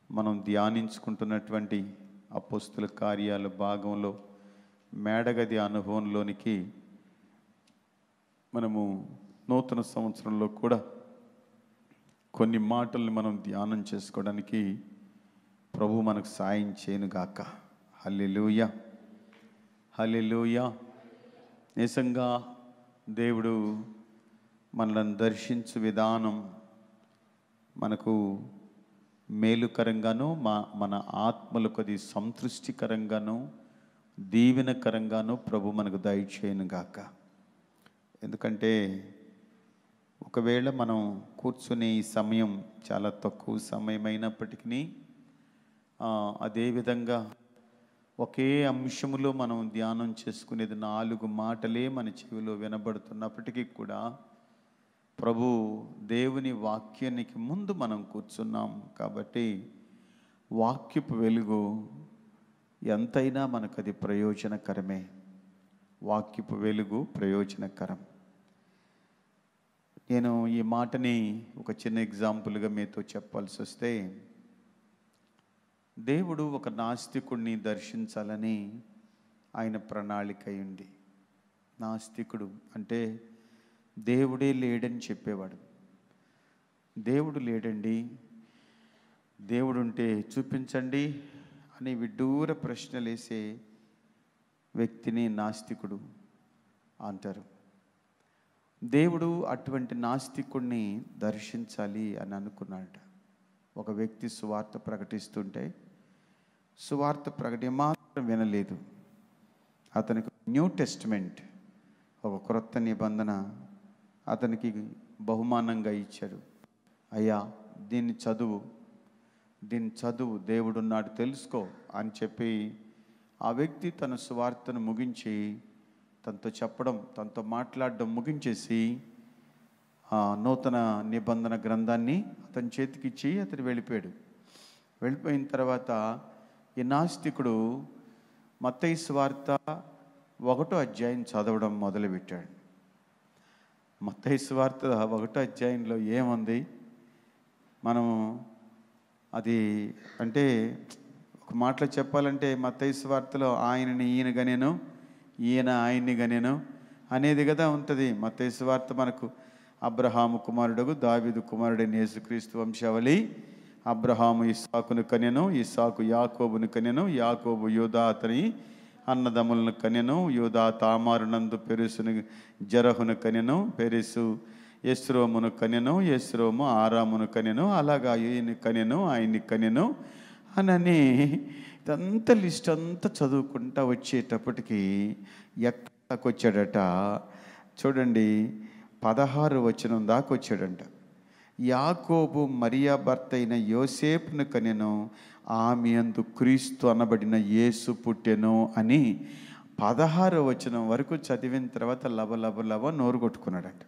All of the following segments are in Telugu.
మనం ధ్యానించుకుంటున్నటువంటి అపోస్తుల కార్యాల భాగంలో మేడగది అనుభవంలోనికి మనము నూతన సంవత్సరంలో కూడా కొన్ని మాటల్ని మనం ధ్యానం చేసుకోవడానికి ప్రభు మనకు సాయం చేయనుగాక హల్లెలూయ హల్లెలూయ నిజంగా దేవుడు మనల్ని దర్శించు విధానం మనకు మేలుకరంగాను మా మన ఆత్మలకు అది సంతృష్టికరంగాను దీవెనకరంగాను ప్రభు మనకు దయచేయను గాక ఎందుకంటే ఒకవేళ మనం కూర్చునే ఈ సమయం చాలా తక్కువ సమయం అయినప్పటికీ అదేవిధంగా ఒకే అంశములో మనం ధ్యానం చేసుకునేది నాలుగు మాటలే మన చెవిలో వినబడుతున్నప్పటికీ కూడా ప్రభు దేవుని వాక్యానికి ముందు మనం కూర్చున్నాం కాబట్టి వాక్యపు వెలుగు ఎంతైనా మనకు అది ప్రయోజనకరమే వాక్యపు వెలుగు ప్రయోజనకరం నేను ఈ మాటని ఒక చిన్న ఎగ్జాంపుల్గా మీతో చెప్పాల్సి వస్తే దేవుడు ఒక నాస్తికుడిని దర్శించాలని ఆయన ప్రణాళిక అయింది నాస్తికుడు అంటే దేవుడే లేడని చెప్పేవాడు దేవుడు లేడండి దేవుడు ఉంటే చూపించండి అని విడ్డూర ప్రశ్నలు వేసే వ్యక్తిని నాస్తికుడు అంటారు దేవుడు అటువంటి నాస్తికుడిని దర్శించాలి అని అనుకున్నాడట ఒక వ్యక్తి సువార్త ప్రకటిస్తుంటే సువార్త ప్రకటి మాత్రం వినలేదు అతనికి న్యూ టెస్ట్మెంట్ ఒక క్రొత్త నిబంధన అతనికి బహుమానంగా ఇచ్చాడు అయ్యా దీన్ని చదువు దీన్ని చదువు దేవుడున్నాడు తెలుసుకో అని చెప్పి ఆ వ్యక్తి తన సువార్తను ముగించి తనతో చెప్పడం తనతో మాట్లాడడం ముగించేసి ఆ నూతన నిబంధన గ్రంథాన్ని అతని చేతికిచ్చి అతను వెళ్ళిపోయాడు వెళ్ళిపోయిన తర్వాత ఈ నాస్తికుడు మత్తయి స్వార్త ఒకటో అధ్యాయం చదవడం మొదలుపెట్టాడు మత్తయి స్వార్త ఒకటో అధ్యాయంలో ఏముంది మనము అది అంటే ఒక మాటలో చెప్పాలంటే మత్తయి స్వార్తలో ఆయనని ఈయన గనేను ఈయన ఆయన్ని గనేను అనేది కదా ఉంటుంది మత్తయి స్వార్త మనకు అబ్రహాము కుమారుడు దావిదు కుమారుడైన యేసుక్రీస్తు వంశావళి అబ్రహాము ఇస్సాకును కనెను ఇస్సాకు యాకోబును కనెను యాకోబు యూదా అతని అన్నదమ్ములను కనెను యూదా తామారునందు పెరుసును జరహును కనెను పెరుసు ఎస్రోమును కనెను ఎస్రోము ఆరామును కనెను అలాగా ఈయన కనెను ఆయన్ని కనెను అనని ఇదంతా లిస్ట్ అంతా చదువుకుంటా వచ్చేటప్పటికి ఎక్కడికి వచ్చాడట చూడండి పదహారు వచనం దాకా వచ్చాడంట యాకోబు మరియా భర్త అయిన యోసేపును కనెను ఆమె అందు క్రీస్తు అనబడిన యేసు పుట్టెను అని పదహారు వచనం వరకు చదివిన తర్వాత లవ లవ లవ నోరు కొట్టుకున్నాడట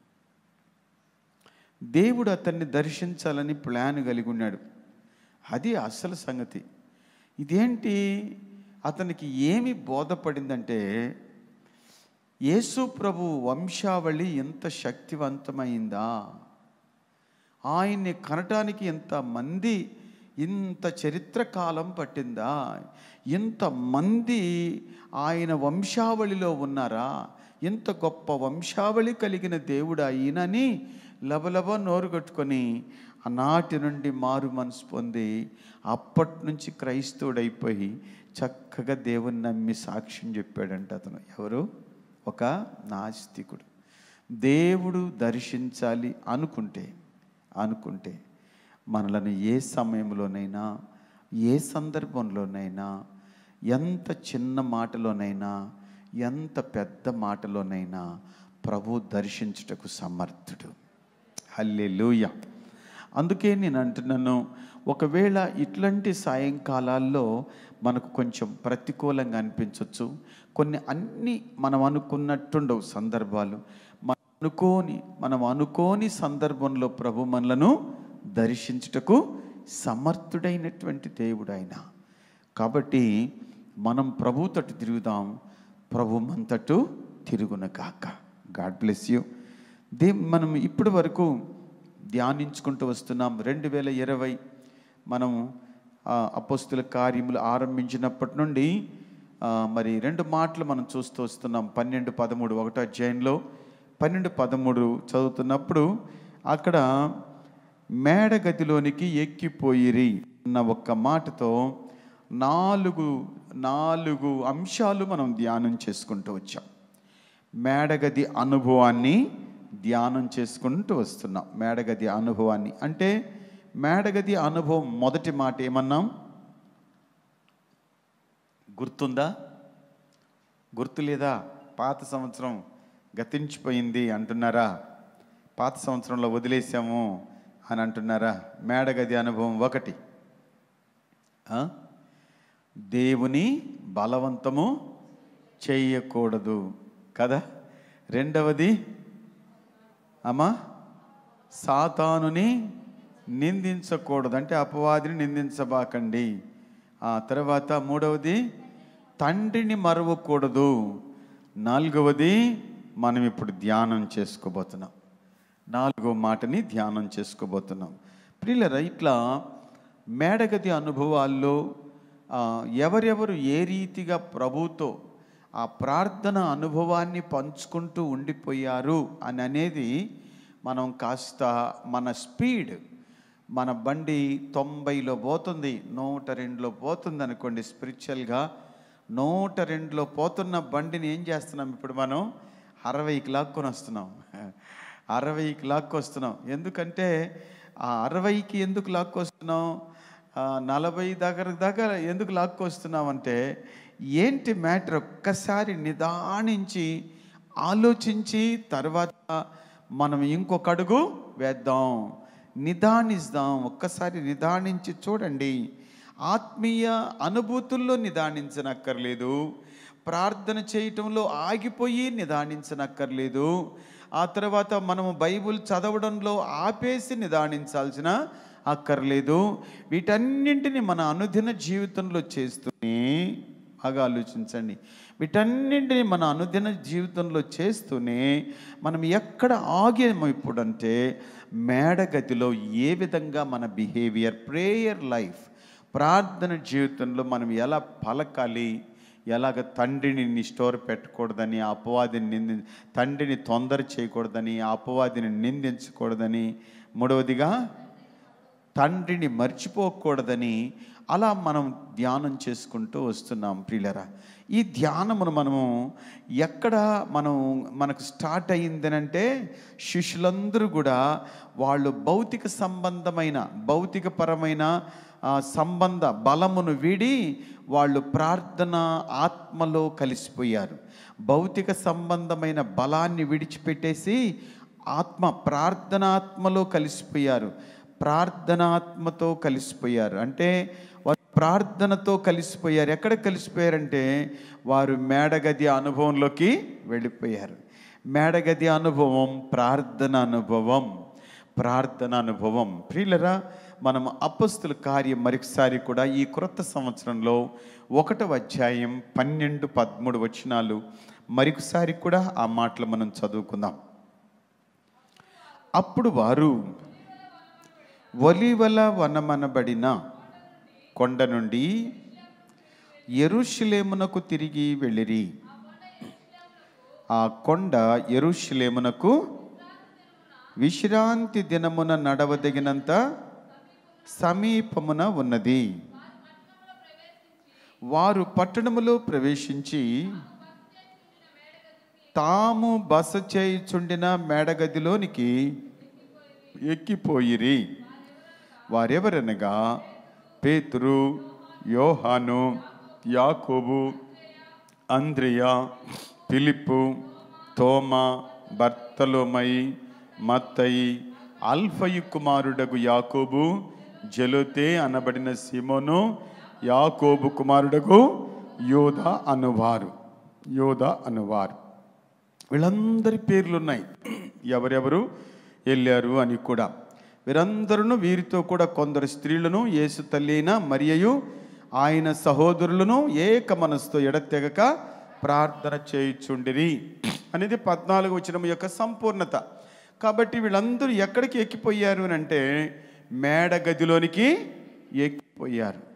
దేవుడు అతన్ని దర్శించాలని ప్లాన్ కలిగి ఉన్నాడు అది అసలు సంగతి ఇదేంటి అతనికి ఏమి బోధపడిందంటే యేసు ప్రభు వంశావళి ఎంత శక్తివంతమైందా ఆయన్ని కనటానికి ఎంత మంది ఇంత చరిత్ర కాలం పట్టిందా ఇంతమంది ఆయన వంశావళిలో ఉన్నారా ఇంత గొప్ప వంశావళి కలిగిన దేవుడు ఈయనని లబలబ నోరు కట్టుకొని ఆనాటి నుండి మారు మనసు పొంది అప్పటి నుంచి క్రైస్తవుడైపోయి చక్కగా దేవుని నమ్మి సాక్ష్యం చెప్పాడంట అతను ఎవరు ఒక నాస్తికుడు దేవుడు దర్శించాలి అనుకుంటే అనుకుంటే మనలను ఏ సమయంలోనైనా ఏ సందర్భంలోనైనా ఎంత చిన్న మాటలోనైనా ఎంత పెద్ద మాటలోనైనా ప్రభు దర్శించుటకు సమర్థుడు హల్లెలూయ అందుకే నేను అంటున్నాను ఒకవేళ ఇట్లాంటి సాయంకాలాల్లో మనకు కొంచెం ప్రతికూలంగా అనిపించవచ్చు కొన్ని అన్ని మనం అనుకున్నట్టుండవు సందర్భాలు మనం అనుకోని మనం అనుకోని సందర్భంలో ప్రభు మనలను దర్శించుటకు సమర్థుడైనటువంటి దేవుడు ఆయన కాబట్టి మనం ప్రభు తట్టు తిరుగుదాం ప్రభు మన తట్టు తిరుగున కాక గాడ్ బ్లెస్ యూ దే మనం ఇప్పటి వరకు ధ్యానించుకుంటూ వస్తున్నాం రెండు వేల ఇరవై మనం ఆ, అపోస్తుల కార్యములు ఆరంభించినప్పటి నుండి ఆ, మరి రెండు మాటలు మనం చూస్తూ వస్తున్నాం పన్నెండు పదమూడు ఒకటో అధ్యాయంలో పన్నెండు పదమూడు చదువుతున్నప్పుడు అక్కడ మేడగదిలోనికి ఎక్కిపోయిరి అన్న ఒక్క మాటతో నాలుగు నాలుగు అంశాలు మనం ధ్యానం చేసుకుంటూ వచ్చాం మేడగది అనుభవాన్ని ధ్యానం చేసుకుంటూ వస్తున్నాం మేడగది అనుభవాన్ని అంటే మేడగది అనుభవం మొదటి మాట ఏమన్నాం గుర్తుందా గుర్తు లేదా పాత సంవత్సరం గతించిపోయింది అంటున్నారా పాత సంవత్సరంలో వదిలేసాము అని అంటున్నారా మేడగది అనుభవం ఒకటి ఆ? దేవుని బలవంతము చేయకూడదు కదా రెండవది అమ్మా సాతానుని నిందించకూడదు అంటే అపవాదిని నిందించబాకండి ఆ తర్వాత మూడవది తండ్రిని మరవకూడదు నాలుగవది మనం ఇప్పుడు ధ్యానం చేసుకోబోతున్నాం నాలుగో మాటని ధ్యానం చేసుకోబోతున్నాం ప్రియులరా ఇట్లా మేడగది అనుభవాల్లో ఆ, ఎవరెవరు ఏ రీతిగా ప్రభుతో ఆ ప్రార్థన అనుభవాన్ని పంచుకుంటూ ఉండిపోయారు అని అనేది మనం కాస్త మన స్పీడ్ మన బండి తొంభైలో పోతుంది నూట రెండులో పోతుంది అనుకోండి స్పిరిచువల్గా నూట రెండులో పోతున్న బండిని ఏం చేస్తున్నాం ఇప్పుడు మనం అరవైకి లాక్కొని వస్తున్నాం అరవైకి లాక్కొస్తున్నాం ఎందుకంటే ఆ అరవైకి ఎందుకు లాక్కొస్తున్నాం ఆ నలభై దగ్గర దగ్గర ఎందుకు లాక్కొస్తున్నాం అంటే ఏంటి మ్యాటర్ ఒక్కసారి నిదానించి ఆలోచించి తర్వాత మనం ఇంకొక అడుగు వేద్దాం నిదానిస్తాం ఒక్కసారి నిదానించి చూడండి ఆత్మీయ అనుభూతుల్లో నిదానించనక్కర్లేదు ప్రార్థన చేయటంలో ఆగిపోయి నిదానించనక్కర్లేదు ఆ తర్వాత మనము బైబుల్ చదవడంలో ఆపేసి నిదానించాల్సిన అక్కర్లేదు వీటన్నింటిని మన అనుదిన జీవితంలో చేస్తూనే బాగా ఆలోచించండి వీటన్నింటిని మన అనుదిన జీవితంలో చేస్తూనే మనం ఎక్కడ ఆగాము ఇప్పుడంటే మేడగతిలో ఏ విధంగా మన బిహేవియర్ ప్రేయర్ లైఫ్ ప్రార్థన జీవితంలో మనం ఎలా పలకాలి ఎలాగ తండ్రిని నిష్ఠోర పెట్టకూడదని ఆ అపవాదిని నింది తండ్రిని తొందర చేయకూడదని ఆ అపవాదిని నిందించకూడదని మూడవదిగా తండ్రిని మర్చిపోకూడదని అలా మనం ధ్యానం చేసుకుంటూ వస్తున్నాం ప్రియులరా ఈ ధ్యానమును మనము ఎక్కడ మనం మనకు స్టార్ట్ అయ్యిందనంటే శిష్యులందరూ కూడా వాళ్ళు భౌతిక సంబంధమైన భౌతికపరమైన ఆ, సంబంధ బలమును వీడి వాళ్ళు ప్రార్థన ఆత్మలో కలిసిపోయారు భౌతిక సంబంధమైన బలాన్ని విడిచిపెట్టేసి ఆత్మ ప్రార్థనాత్మలో కలిసిపోయారు ప్రార్థనాత్మతో కలిసిపోయారు అంటే వారు ప్రార్థనతో కలిసిపోయారు ఎక్కడ కలిసిపోయారంటే వారు మేడగది అనుభవంలోకి వెళ్ళిపోయారు మేడగది అనుభవం ప్రార్థన అనుభవం ప్రార్థన అనుభవం ప్రియులరా మనం అపస్తుల కార్యం మరొకసారి కూడా ఈ క్రొత్త సంవత్సరంలో ఒకటవ అధ్యాయం పన్నెండు పదమూడు వచనాలు మరొకసారి కూడా ఆ మాటలు మనం చదువుకుందాం అప్పుడు వారు ఒలివల వనమనబడిన కొండ నుండి ఎరుషులేమునకు తిరిగి వెళ్ళిరి ఆ కొండ ఎరుషులేమునకు విశ్రాంతి దినమున నడవదగినంత సమీపమున ఉన్నది వారు పట్టణములో ప్రవేశించి తాము బస చేయుచుండిన మేడగదిలోనికి ఎక్కిపోయిరి వారెవరనగా పేతురు యోహాను యాకోబు అంద్రియ పిలిప్పు తోమ బర్తలోమయి మత్తయి అల్ఫయు కుమారుడగు యాకోబు జలోతే అనబడిన సిమోను యాకోబు కుమారుడగు యోధ అనువారు యోధ అనువారు వీళ్ళందరి పేర్లు ఉన్నాయి ఎవరెవరు వెళ్ళారు అని కూడా వీరందరూ వీరితో కూడా కొందరు స్త్రీలను యేసు తల్లి అయిన మరియయు ఆయన సహోదరులను ఏక మనసుతో ఎడతెగక ప్రార్థన చేయుచుండిరి అనేది పద్నాలుగు వచనం యొక్క సంపూర్ణత కాబట్టి వీళ్ళందరూ ఎక్కడికి ఎక్కిపోయారు అని అంటే మేడ గదిలోనికి ఎక్కిపోయారు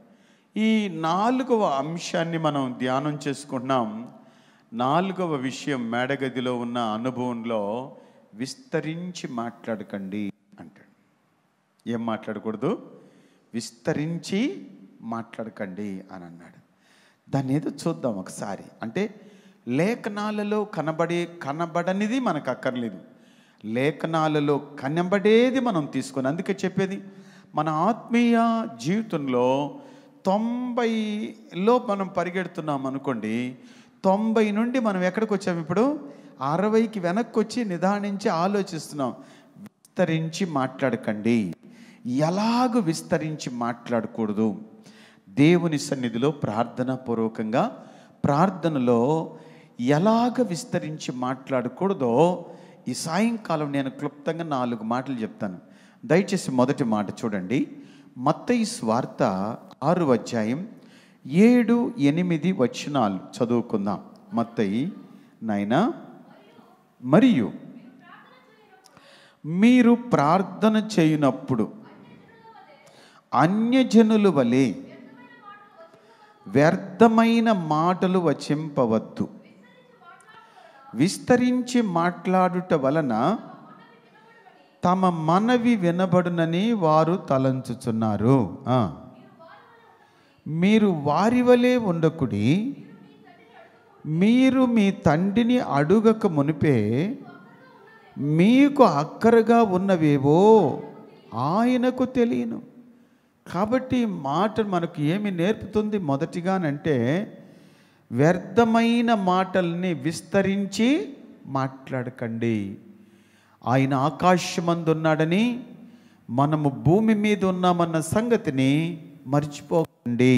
ఈ నాలుగవ అంశాన్ని మనం ధ్యానం చేసుకుంటున్నాం నాలుగవ విషయం మేడగదిలో ఉన్న అనుభవంలో విస్తరించి మాట్లాడకండి అంటాడు ఏం మాట్లాడకూడదు విస్తరించి మాట్లాడకండి అని అన్నాడు దాన్ని ఏదో చూద్దాం ఒకసారి అంటే లేఖనాలలో కనబడే కనబడనిది మనకు అక్కర్లేదు లేఖనాలలో కనబడేది మనం తీసుకొని అందుకే చెప్పేది మన ఆత్మీయ జీవితంలో తొంభైలో మనం పరిగెడుతున్నాం అనుకోండి తొంభై నుండి మనం ఎక్కడికి వచ్చాము ఇప్పుడు అరవైకి వెనక్కి వచ్చి నిదానించి ఆలోచిస్తున్నాం విస్తరించి మాట్లాడకండి ఎలాగ విస్తరించి మాట్లాడకూడదు దేవుని సన్నిధిలో ప్రార్థన పూర్వకంగా ప్రార్థనలో ఎలాగ విస్తరించి మాట్లాడకూడదో ఈ సాయంకాలం నేను క్లుప్తంగా నాలుగు మాటలు చెప్తాను దయచేసి మొదటి మాట చూడండి మత్తయి స్వార్త ఆరు అధ్యాయం ఏడు ఎనిమిది వచనాలు చదువుకుందాం మత్తయి నాయనా మరియు మీరు ప్రార్థన చేయనప్పుడు అన్యజనుల వలె వ్యర్థమైన మాటలు వచింపవద్దు విస్తరించి మాట్లాడుట వలన తమ మనవి వినబడునని వారు తలంచుచున్నారు ఆ. మీరు వారి వలె ఉండకుడి మీరు మీ తండ్రిని అడుగక మునిపే మీకు అక్కరగా ఉన్నవేవో ఆయనకు తెలియను కాబట్టి ఈ మాట మనకు ఏమి నేర్పుతుంది మొదటిగానంటే వ్యర్థమైన మాటల్ని విస్తరించి మాట్లాడకండి ఆయన ఆకాశమందున్నాడని మనము భూమి మీద ఉన్నామన్న సంగతిని మర్చిపోకండి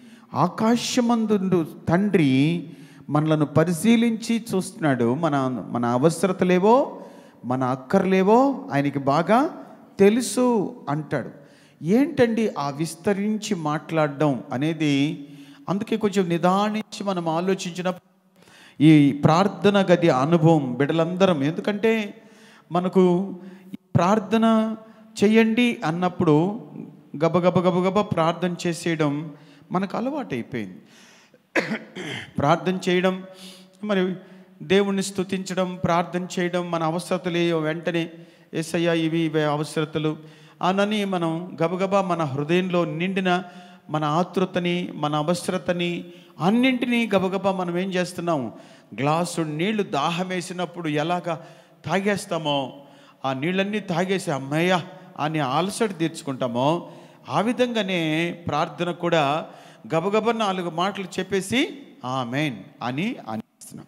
ఆకాశమందు తండ్రి మనలను పరిశీలించి చూస్తున్నాడు మన మన అవసరతలేవో మన అక్కర్లేవో ఆయనకి బాగా తెలుసు అంటాడు ఏంటండి ఆ విస్తరించి మాట్లాడడం అనేది అందుకే కొంచెం నిదానించి మనం ఆలోచించినప్పుడు ఈ ప్రార్థన గది అనుభవం బిడ్డలందరం ఎందుకంటే మనకు ఈ ప్రార్థన చెయ్యండి అన్నప్పుడు గబగబ గబగబ ప్రార్థన చేసేయడం మనకు అలవాటు అయిపోయింది ప్రార్థన చేయడం మరి దేవుణ్ణి స్తుతించడం ప్రార్థన చేయడం మన అవసరతలు వెంటనే ఏసయ్య ఇవి ఇవే అవసరతలు అనని మనం గబగబా మన హృదయంలో నిండిన మన ఆతృతని మన అవసరతని అన్నింటినీ గబగబా మనం ఏం చేస్తున్నాం గ్లాసు నీళ్లు దాహం వేసినప్పుడు ఎలాగ తాగేస్తామో ఆ నీళ్ళన్నీ తాగేసి అమ్మయ్య అని అలసట తీర్చుకుంటామో ఆ విధంగానే ప్రార్థన కూడా గబగబ నాలుగు మాటలు చెప్పేసి ఆమెన్ అని అనిస్తున్నాం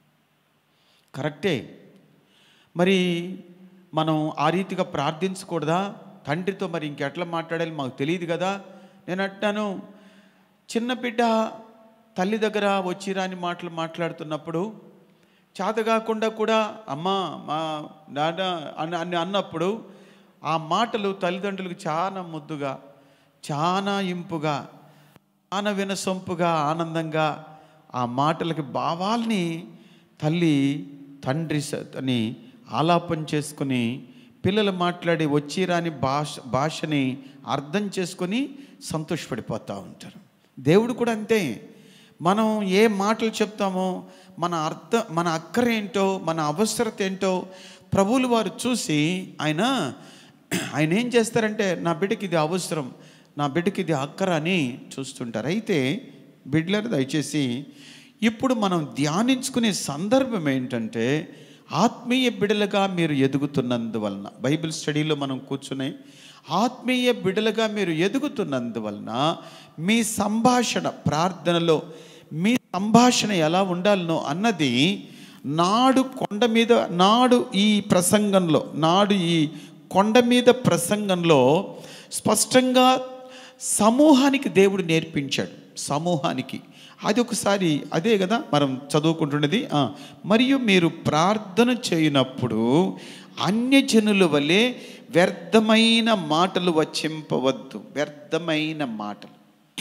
కరెక్టే మరి మనం ఆ రీతిగా ప్రార్థించకూడదా తండ్రితో మరి ఇంకెట్లా మాట్లాడాలి మాకు తెలియదు కదా నేను అంటున్నాను చిన్న బిడ్డ తల్లి దగ్గర వచ్చి రాని మాటలు మాట్లాడుతున్నప్పుడు చేత కాకుండా కూడా అమ్మా మా నాన్న అని అని అన్నప్పుడు ఆ మాటలు తల్లిదండ్రులకు చాలా ముద్దుగా చాలా ఇంపుగా చాలా వినసొంపుగా ఆనందంగా ఆ మాటలకి భావాల్ని తల్లి తండ్రి స- అని ఆలాపన చేసుకుని పిల్లలు మాట్లాడి వచ్చి రాని భాష భాషని అర్థం చేసుకొని సంతోషపడిపోతూ ఉంటారు దేవుడు కూడా అంతే మనం ఏ మాటలు చెప్తామో మన అర్థ మన అక్కరేంటో మన అవసరత ఏంటో ప్రభువులు వారు చూసి ఆయన ఆయన ఏం చేస్తారంటే నా బిడ్డకి ఇది అవసరం నా బిడ్డకి ఇది అక్కర అని చూస్తుంటారు అయితే బిడ్డలను దయచేసి ఇప్పుడు మనం ధ్యానించుకునే సందర్భం ఏంటంటే ఆత్మీయ బిడలుగా మీరు ఎదుగుతున్నందువలన బైబిల్ స్టడీలో మనం కూర్చునే ఆత్మీయ బిడలుగా మీరు ఎదుగుతున్నందువలన మీ సంభాషణ ప్రార్థనలో మీ సంభాషణ ఎలా ఉండాలనో అన్నది నాడు కొండ మీద నాడు ఈ ప్రసంగంలో నాడు ఈ కొండ మీద ప్రసంగంలో స్పష్టంగా సమూహానికి దేవుడు నేర్పించాడు సమూహానికి అది ఒకసారి అదే కదా మనం చదువుకుంటున్నది ఆ, మరియు మీరు ప్రార్థన చేయనప్పుడు అన్యజనుల వలె వ్యర్థమైన మాటలు వచ్చింపవద్దు వ్యర్థమైన మాటలు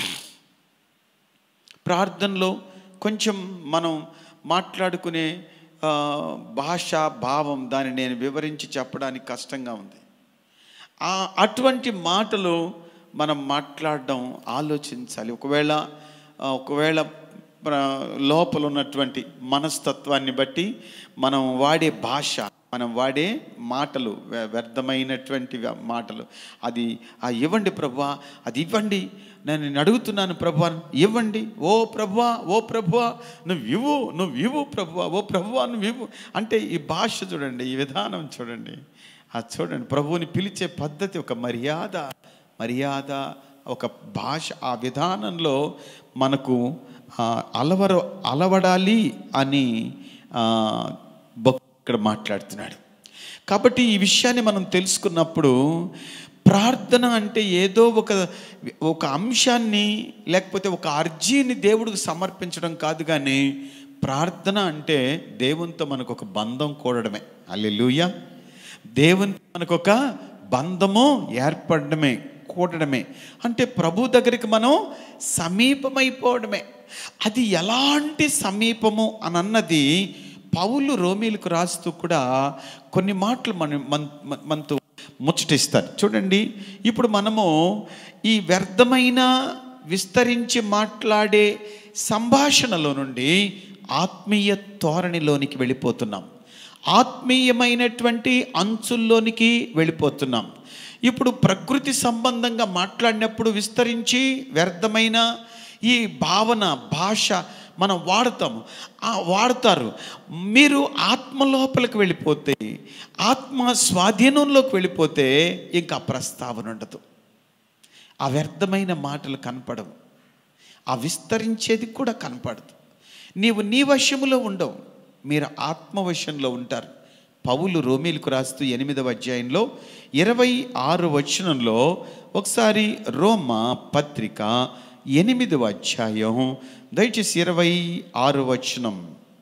ప్రార్థనలో కొంచెం మనం మాట్లాడుకునే ఆ, భాష భావం దాన్ని నేను వివరించి చెప్పడానికి కష్టంగా ఉంది ఆ అటువంటి మాటలు మనం మాట్లాడడం ఆలోచించాలి ఒకవేళ ఆ, ఒకవేళ ప్ర- లోపల ఉన్నటువంటి మనస్తత్వాన్ని బట్టి మనం వాడే భాష మనం వాడే మాటలు వ్య- వ్యర్థమైనటువంటి వ్య- మాటలు అది ఆ ఇవ్వండి ప్రభా అది ఇవ్వండి నేను నిన్ను అడుగుతున్నాను ప్రభా ఇవ్వండి ఓ ప్రభువా ఓ ప్రభువా నువ్వు ఇవ్వు నువ్వు ఇవ్వు ప్రభువా ఓ ప్రభువా నువ్వు ఇవ్వు అంటే ఈ భాష చూడండి ఈ విధానం చూడండి అది చూడండి ప్రభువుని పిలిచే పద్ధతి ఒక మర్యాద మర్యాద ఒక భాష ఆ విధానంలో మనకు ఆ, అలవర అలవడాలి అని ఆ, భక్- ఇక్కడ మాట్లాడుతున్నాడు కాబట్టి ఈ విషయాన్ని మనం తెలుసుకున్నప్పుడు ప్రార్థన అంటే ఏదో ఒక ఒక అంశాన్ని లేకపోతే ఒక అర్జీని దేవుడికి సమర్పించడం కాదు కానీ ప్రార్థన అంటే దేవునితో మనకు ఒక బంధం కూడడమే అల్లెలుయ దేవుని మనకు ఒక బంధము ఏర్పడడమే కూడడమే అంటే ప్రభు దగ్గరికి మనం సమీపమైపోవడమే అది ఎలాంటి సమీపము అని అన్నది పౌలు రోమీలకు రాస్తూ కూడా కొన్ని మాటలు మన మన మనతో ముచ్చటిస్తారు చూడండి ఇప్పుడు మనము ఈ వ్యర్థమైన విస్తరించి మాట్లాడే సంభాషణలో నుండి ఆత్మీయ ధోరణిలోనికి వెళ్ళిపోతున్నాం ఆత్మీయమైనటువంటి అంచుల్లోనికి వెళ్ళిపోతున్నాం ఇప్పుడు ప్రకృతి సంబంధంగా మాట్లాడినప్పుడు విస్తరించి వ్యర్థమైన ఈ భావన భాష మనం వాడతాము ఆ వాడతారు మీరు ఆత్మ లోపలికి వెళ్ళిపోతే ఆత్మ స్వాధీనంలోకి వెళ్ళిపోతే ఇంకా ప్రస్తావన ఉండదు ఆ వ్యర్థమైన మాటలు కనపడవు ఆ విస్తరించేది కూడా కనపడదు నీవు నీ వశములో ఉండవు మీరు ఆత్మవశంలో ఉంటారు పౌలు రోమీలకు రాస్తూ ఎనిమిదవ అధ్యాయంలో ఇరవై ఆరు వచనంలో ఒకసారి రోమ పత్రిక ఎనిమిదవ అధ్యాయం దయచేసి ఇరవై ఆరు వచనం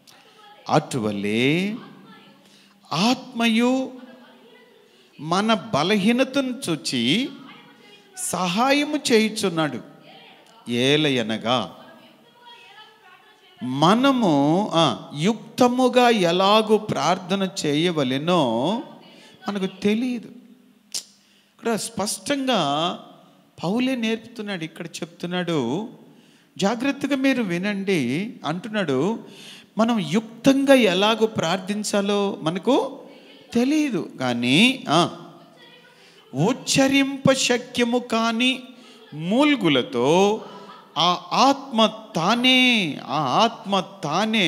అటువలే ఆత్మయు మన బలహీనతను చూచి సహాయము చేయుచున్నాడు ఏలయనగా మనము ఆ, యుక్తముగా ఎలాగూ ప్రార్థన చేయవలెనో మనకు తెలియదు ఇక్కడ స్పష్టంగా పౌలే నేర్పుతున్నాడు ఇక్కడ చెప్తున్నాడు జాగ్రత్తగా మీరు వినండి అంటున్నాడు మనం యుక్తంగా ఎలాగో ప్రార్థించాలో మనకు తెలియదు కానీ ఆ, ఉచ్చరింప శక్యము కాని మూల్గులతో ఆ ఆత్మ తానే ఆ ఆత్మ తానే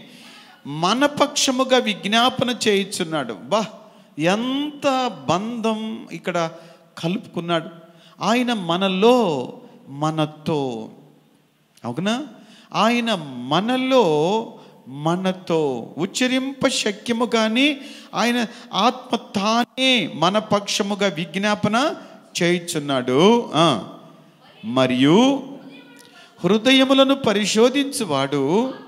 మన పక్షముగా విజ్ఞాపన చేయుచున్నాడు బా ఎంత బంధం ఇక్కడ కలుపుకున్నాడు ఆయన మనలో మనతో అవునా ఆయన మనలో మనతో ఉచ్చరింప శక్యము కానీ ఆయన ఆత్మ తానే మన పక్షముగా విజ్ఞాపన చేయుచున్నాడు ఆ, మరియు హృదయములను పరిశోధించువాడు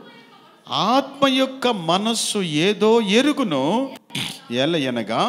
ఆత్మ యొక్క మనస్సు ఏదో ఎరుగును ఎలయనగా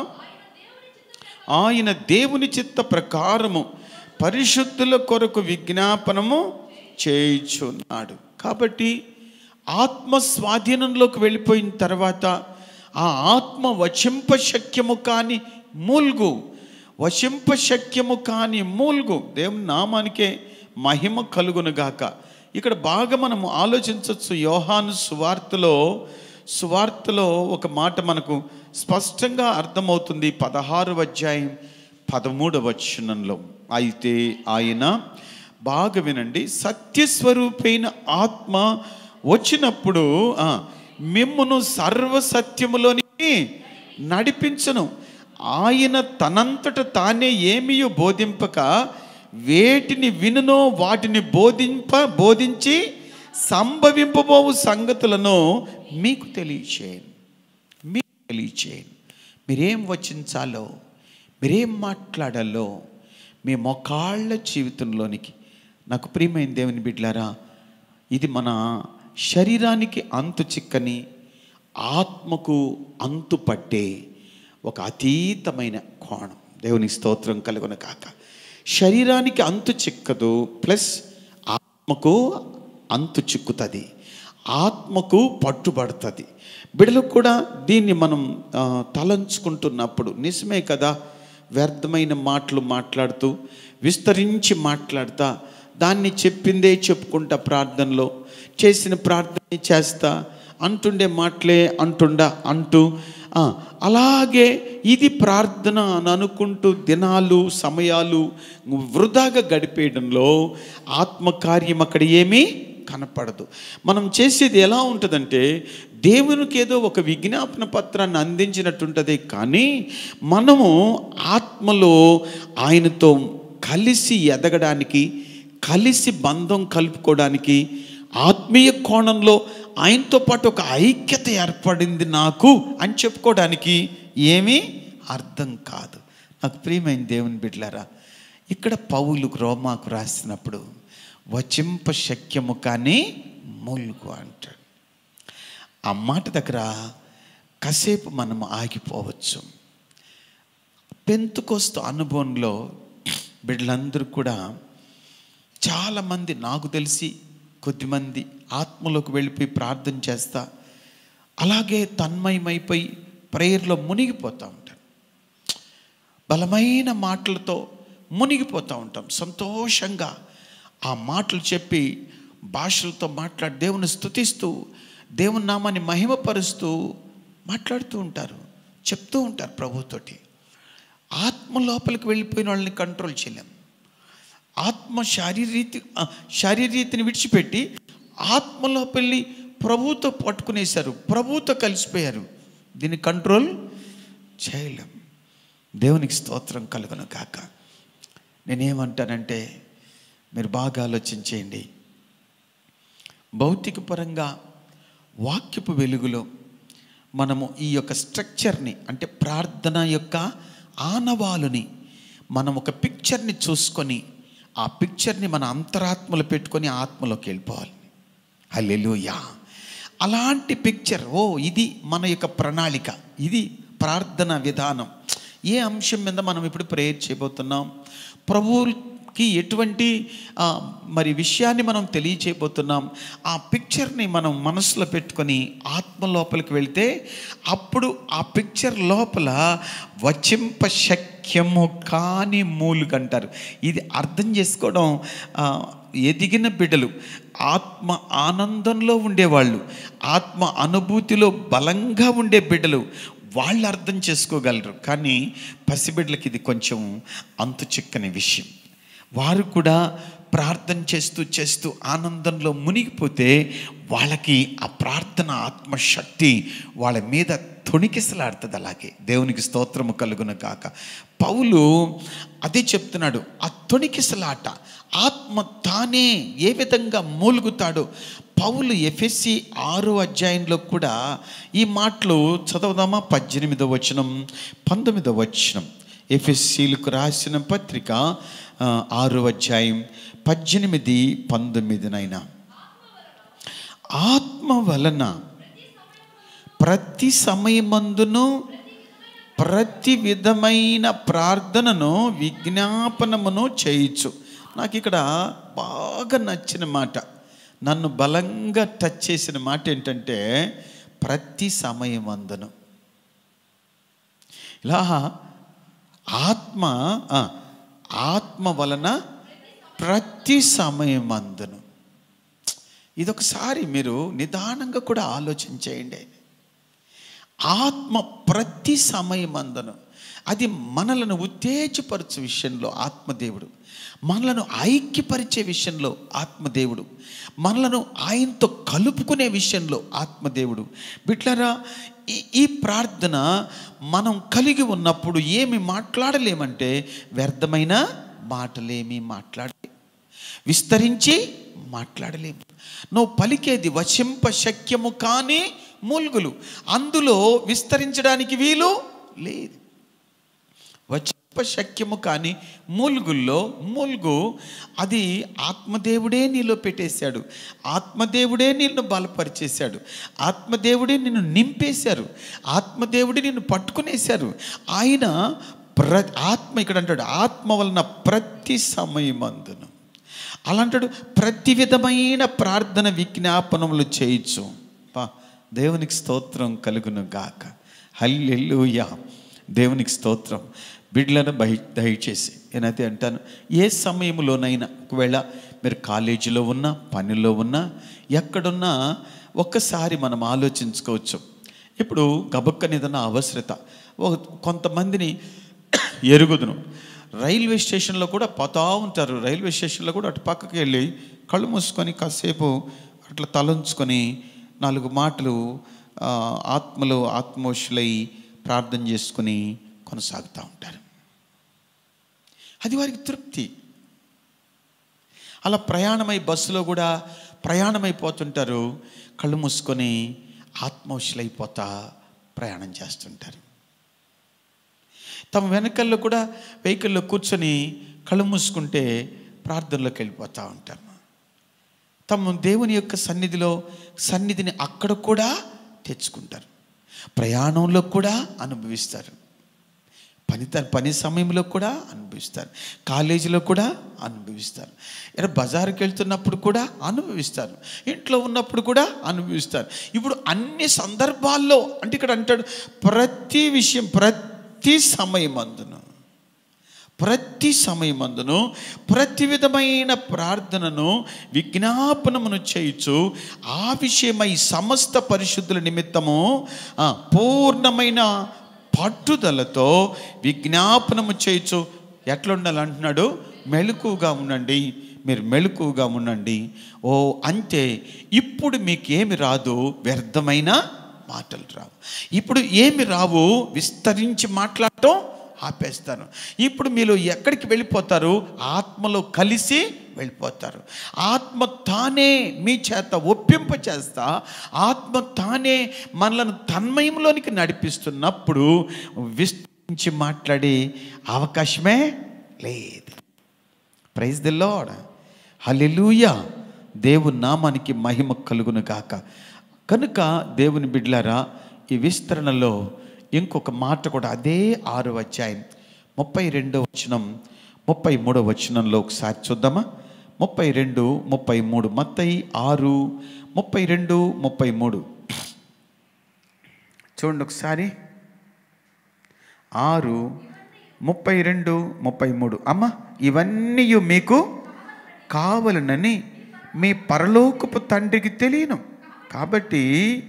ఆయన దేవుని చిత్త ప్రకారము పరిశుద్ధుల కొరకు విజ్ఞాపనము చేయుచున్నాడు కాబట్టి ఆత్మ స్వాధీనంలోకి వెళ్ళిపోయిన తర్వాత ఆ ఆత్మ వశింప శక్యము కాని మూల్గు వశింప శక్యము కాని మూల్గు దేవుని నామానికే మహిమ కలుగునుగాక ఇక్కడ బాగా మనము ఆలోచించవచ్చు యోహాను సువార్తలో సువార్తలో ఒక మాట మనకు స్పష్టంగా అర్థమవుతుంది పదహారు అధ్యాయం పదమూడవ వచనంలో అయితే ఆయన బాగా వినండి సత్యస్వరూపైన ఆత్మ వచ్చినప్పుడు ఆ, మిమ్మును సర్వ సత్యములోనికి నడిపించను ఆయన తనంతట తానే ఏమీయో బోధింపక వేటిని వినునో వాటిని బోధింప బోధించి సంభవింపబోవు సంగతులను మీకు తెలియచేయను మీకు తెలియచేయను మీరేం వచించాలో మీరేం మాట్లాడాలో మీ మొకాళ్ళ జీవితంలోనికి నాకు ప్రియమైన దేవుని బిడ్లారా ఇది మన శరీరానికి అంతు చిక్కని ఆత్మకు అంతు పట్టే ఒక అతీతమైన కోణం దేవుని స్తోత్రం కలుగున కాక శరీరానికి అంతు చిక్కదు ప్లస్ ఆత్మకు అంతు చిక్కుతుంది ఆత్మకు పట్టుబడుతుంది బిడలకు కూడా దీన్ని మనం ఆ, తలంచుకుంటున్నప్పుడు నిజమే కదా వ్యర్థమైన మాటలు మాట్లాడుతూ విస్తరించి మాట్లాడతా దాన్ని చెప్పిందే చెప్పుకుంటా ప్రార్థనలో చేసిన ప్రార్థన చేస్తా అంటుండే మాటలే అంటుండా అంటూ ఆ, అలాగే ఇది ప్రార్థన అని అనుకుంటూ దినాలు సమయాలు వృధాగా గడిపేయడంలో ఆత్మకార్యం అక్కడ ఏమీ కనపడదు మనం చేసేది ఎలా ఉంటుందంటే దేవునికి ఏదో ఒక విజ్ఞాపన పత్రాన్ని అందించినట్టుంటుంది కానీ మనము ఆత్మలో ఆయనతో కలిసి ఎదగడానికి కలిసి బంధం కలుపుకోవడానికి ఆత్మీయ కోణంలో ఆయనతో పాటు ఒక ఐక్యత ఏర్పడింది నాకు అని చెప్పుకోవడానికి ఏమీ అర్థం కాదు నాకు ప్రియమైన దేవుని బిడ్డలారా ఇక్కడ పౌలు రోమాకు రాసినప్పుడు వచింప శక్యము కానీ మూలుగు అంటాడు ఆ మాట దగ్గర కాసేపు మనం ఆగిపోవచ్చు పెంతుకొస్తు అనుభవంలో బిడ్డలందరూ కూడా చాలామంది నాకు తెలిసి కొద్దిమంది ఆత్మలోకి వెళ్ళిపోయి ప్రార్థన చేస్తా అలాగే తన్మయమైపోయి ప్రేయర్లో మునిగిపోతూ ఉంటారు బలమైన మాటలతో మునిగిపోతూ ఉంటాం సంతోషంగా ఆ మాటలు చెప్పి భాషలతో మాట్లాడి దేవుని స్తుతిస్తూ దేవుని నామాన్ని మహిమపరుస్తూ మాట్లాడుతూ ఉంటారు చెప్తూ ఉంటారు ప్రభుతోటి ఆత్మ లోపలికి వెళ్ళిపోయిన వాళ్ళని కంట్రోల్ చేయలేం ఆత్మ శారీరీతి ఆ, శారీరీతిని విడిచిపెట్టి ఆత్మలో పెళ్ళి ప్రభుతో పట్టుకునేశారు ప్రభుతో కలిసిపోయారు దీన్ని కంట్రోల్ చేయలేం దేవునికి స్తోత్రం కలుగును కాక నేనేమంటానంటే మీరు బాగా ఆలోచించేయండి భౌతిక పరంగా వాక్యపు వెలుగులో మనము ఈ యొక్క స్ట్రక్చర్ని అంటే ప్రార్థన యొక్క ఆనవాలుని మనం ఒక పిక్చర్ని చూసుకొని ఆ పిక్చర్ని మన అంతరాత్మలో పెట్టుకొని ఆత్మలోకి వెళ్ళిపోవాలి హల్లెలూయా అలాంటి పిక్చర్ ఓ ఇది మన యొక్క ప్రణాళిక ఇది ప్రార్థన విధానం ఏ అంశం మీద మనం ఇప్పుడు ప్రేయర్ చేయబోతున్నాం ప్రభువుకి ఎటువంటి ఆ, మరి విషయాన్ని మనం తెలియచేయబోతున్నాం ఆ పిక్చర్ని మనం మనసులో పెట్టుకొని ఆత్మ లోపలికి వెళ్తే అప్పుడు ఆ పిక్చర్ లోపల వచింప శక్యము కాని మూలుగంటారు ఇది అర్థం చేసుకోవడం ఆ, ఎదిగిన బిడ్డలు ఆత్మ ఆనందంలో ఉండేవాళ్ళు ఆత్మ అనుభూతిలో బలంగా ఉండే బిడ్డలు వాళ్ళు అర్థం చేసుకోగలరు కానీ పసిబిడ్డలకి ఇది కొంచెం అంతు చిక్కని విషయం వారు కూడా ప్రార్థన చేస్తూ చేస్తూ ఆనందంలో మునిగిపోతే వాళ్ళకి ఆ ప్రార్థన ఆత్మశక్తి వాళ్ళ మీద తొణికిసలాడుతుంది అలాగే దేవునికి స్తోత్రము కలుగును కాక పౌలు అదే చెప్తున్నాడు ఆ తొణికిసలాట ఆత్మ తానే ఏ విధంగా మూలుగుతాడో పౌలు ఎఫ్ఎస్సి ఆరో అధ్యాయంలో కూడా ఈ మాటలు చదవదామా పద్దెనిమిదో వచనం పంతొమ్మిదో వచనం ఎఫ్ఎస్సీలకు రాసిన పత్రిక ఆ, ఆరో అధ్యాయం పద్దెనిమిది పంతొమ్మిదినైనా ఆత్మ వలన ప్రతి సమయమందును ప్రతి విధమైన ప్రార్థనను విజ్ఞాపనమును చేయొచ్చు నాకు ఇక్కడ బాగా నచ్చిన మాట నన్ను బలంగా టచ్ చేసిన మాట ఏంటంటే ప్రతి సమయమందును ఇలా ఆత్మ ఆ, ఆత్మ వలన ప్రతి సమయమందును ఇదొకసారి మీరు నిదానంగా కూడా ఆలోచన చేయండి ఆత్మ ప్రతి సమయమందును అది మనలను ఉత్తేజపరచే విషయంలో ఆత్మదేవుడు మనలను ఐక్యపరిచే విషయంలో ఆత్మదేవుడు మనలను ఆయనతో కలుపుకునే విషయంలో ఆత్మదేవుడు బిట్లరా ఈ ఈ ప్రార్థన మనం కలిగి ఉన్నప్పుడు ఏమి మాట్లాడలేమంటే వ్యర్థమైన మాటలేమి మాట్లాడలేము విస్తరించి మాట్లాడలేము నువ్వు పలికేది వశింప శక్యము కానీ మూల్గులు అందులో విస్తరించడానికి వీలు లేదు వచింప శక్యము కానీ మూల్గుల్లో మూల్గు అది ఆత్మదేవుడే నీలో పెట్టేశాడు ఆత్మదేవుడే నిన్ను బలపరిచేశాడు ఆత్మదేవుడే నిన్ను నింపేశారు ఆత్మదేవుడే నిన్ను పట్టుకునేశారు ఆయన ప్ర ఆత్మ ఇక్కడ అంటాడు ఆత్మ వలన ప్రతి సమయమందును అలా అంటాడు ప్రతి విధమైన ప్రార్థన విజ్ఞాపనములు చేయొచ్చు పా దేవునికి స్తోత్రం కలుగును గాక హల్లెలూయా దేవునికి స్తోత్రం బిడ్డలను బహి దయచేసి నేనైతే అంటాను ఏ సమయంలోనైనా ఒకవేళ మీరు కాలేజీలో ఉన్నా పనిలో ఉన్నా ఎక్కడున్నా ఒక్కసారి మనం ఆలోచించుకోవచ్చు ఇప్పుడు గబక్కని ఏదైనా అవసరత ఓ కొంతమందిని ఎరుగుదును రైల్వే స్టేషన్లో కూడా పోతా ఉంటారు రైల్వే స్టేషన్లో కూడా అటు పక్కకి వెళ్ళి కళ్ళు మూసుకొని కాసేపు అట్లా తలంచుకొని నాలుగు మాటలు ఆ, ఆత్మలో ఆత్మోషులై ప్రార్థన చేసుకొని కొనసాగుతూ ఉంటారు అది వారికి తృప్తి అలా ప్రయాణమై బస్సులో కూడా ప్రయాణమైపోతుంటారు కళ్ళు మూసుకొని ఆత్మోషులైపోతా ప్రయాణం చేస్తుంటారు తమ వెనకల్లో కూడా వెహికల్లో కూర్చొని కళ్ళు మూసుకుంటే ప్రార్థనలోకి వెళ్ళిపోతూ ఉంటారు తమ దేవుని యొక్క సన్నిధిలో సన్నిధిని అక్కడ కూడా తెచ్చుకుంటారు ప్రయాణంలో కూడా అనుభవిస్తారు పని పని సమయంలో కూడా అనుభవిస్తారు కాలేజీలో కూడా అనుభవిస్తారు ఇక్కడ బజారుకి వెళ్తున్నప్పుడు కూడా అనుభవిస్తారు ఇంట్లో ఉన్నప్పుడు కూడా అనుభవిస్తారు ఇప్పుడు అన్ని సందర్భాల్లో అంటే ఇక్కడ అంటాడు ప్రతి విషయం ప్రతి సమయమందును ప్రతి సమయమందును ప్రతి విధమైన ప్రార్థనను విజ్ఞాపనమును చేయుచు ఆ విషయమై సమస్త పరిశుద్ధుల నిమిత్తము ఆ, పూర్ణమైన పట్టుదలతో విజ్ఞాపనము చేయొచ్చు ఎట్లా ఉండాలి అంటున్నాడు మెలకుగా ఉండండి మీరు మెలకుగా ఉండండి ఓ అంతే ఇప్పుడు మీకేమి రాదు వ్యర్థమైన మాటలు రావు ఇప్పుడు ఏమి రావు విస్తరించి మాట్లాడటం ఆపేస్తాను ఇప్పుడు మీరు ఎక్కడికి వెళ్ళిపోతారు ఆత్మలో కలిసి వెళ్ళిపోతారు ఆత్మ తానే మీ చేత ఒప్పింప చేస్తా ఆత్మ తానే మనలను తన్మయంలోనికి నడిపిస్తున్నప్పుడు విస్తరించి మాట్లాడే అవకాశమే లేదు ప్రైజ్ ది లాడ్ హల్లెలూయా దేవుని నామానికి మహిమ కలుగును గాక కనుక దేవుని బిడ్లారా ఈ విస్తరణలో ఇంకొక మాట కూడా అదే ఆరు అధ్యాయం ముప్పై రెండో వచనం ముప్పై మూడో వచనంలో ఒకసారి చూద్దామా ముప్పై రెండు ముప్పై మూడు మత్తయి ఆరు ముప్పై రెండు ముప్పై మూడు చూడండి ఒకసారి ఆరు ముప్పై రెండు ముప్పై మూడు అమ్మ ఇవన్నీ మీకు కావలనని మీ పరలోకపు తండ్రికి తెలియను కాబట్టి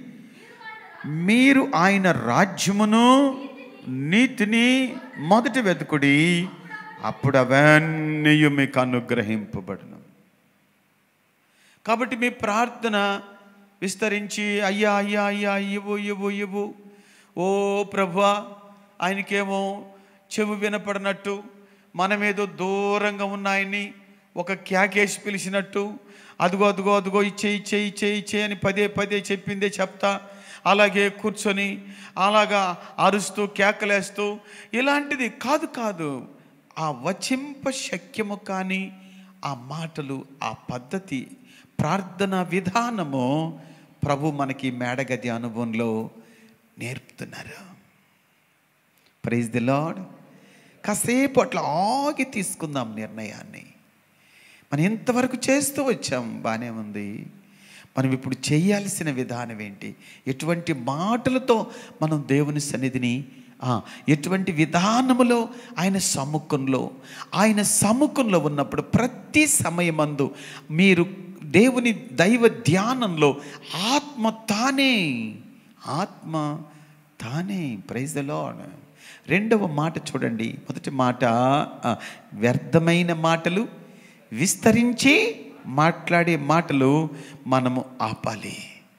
మీరు ఆయన రాజ్యమును నీతిని మొదటి వెతుకుడి అప్పుడు అవన్నీ మీకు అనుగ్రహింపబడును కాబట్టి మీ ప్రార్థన విస్తరించి అయ్యా అయ్యా అయ్యా ఇవ్వు ఇవ్వు ఇవ్వు ఓ ప్రభా ఆయనకేమో చెవు వినపడినట్టు మనమేదో దూరంగా ఉన్న ఆయన్ని ఒక క్యాకేసి పిలిచినట్టు అదిగో అదిగో అదిగో ఇచ్చే ఇచ్చే ఇచ్చే ఇచ్చే అని పదే పదే చెప్పిందే చెప్తా అలాగే కూర్చొని అలాగా అరుస్తూ కేకలేస్తూ ఇలాంటిది కాదు కాదు ఆ వచింప శక్యము కానీ ఆ మాటలు ఆ పద్ధతి ప్రార్థన విధానము ప్రభు మనకి మేడగది అనుభవంలో నేర్పుతున్నారు ప్రైజ్ ది లాడ్ కాసేపు అట్లా ఆగి తీసుకుందాం నిర్ణయాన్ని మనం ఇంతవరకు చేస్తూ వచ్చాం బాగానే ఉంది మనం ఇప్పుడు చేయాల్సిన విధానం ఏంటి ఎటువంటి మాటలతో మనం దేవుని సన్నిధిని ఆ, ఎటువంటి విధానములో ఆయన సముఖంలో ఆయన సముఖంలో ఉన్నప్పుడు ప్రతి సమయమందు మీరు దేవుని దైవ ధ్యానంలో ఆత్మ తానే ఆత్మ తానే ప్రైజ్ ద లార్డ్ రెండవ మాట చూడండి మొదటి మాట ఆ, వ్యర్థమైన మాటలు విస్తరించి మాట్లాడే మాటలు మనము ఆపాలి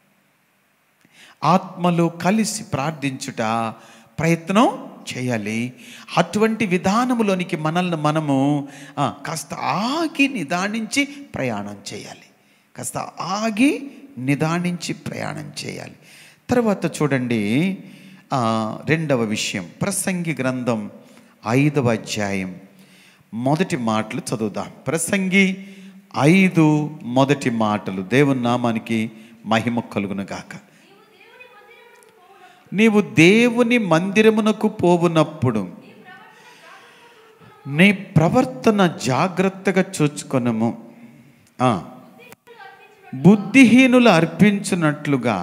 ఆత్మలో కలిసి ప్రార్థించుట ప్రయత్నం చేయాలి అటువంటి విధానములోనికి మనల్ని మనము ఆ, కాస్త ఆగి నిదానించి ప్రయాణం చేయాలి కాస్త ఆగి నిదానించి ప్రయాణం చేయాలి తర్వాత చూడండి ఆ, రెండవ విషయం ప్రసంగి గ్రంథం ఐదవ అధ్యాయం మొదటి మాటలు చదువుదాం ప్రసంగి ఐదు మొదటి మాటలు దేవుని నామానికి మహిమ కలుగును గాక నీవు దేవుని మందిరమునకు పోవునప్పుడు నీ ప్రవర్తన జాగ్రత్తగా చూచుకొనము ఆ, బుద్ధిహీనులు అర్పించినట్లుగా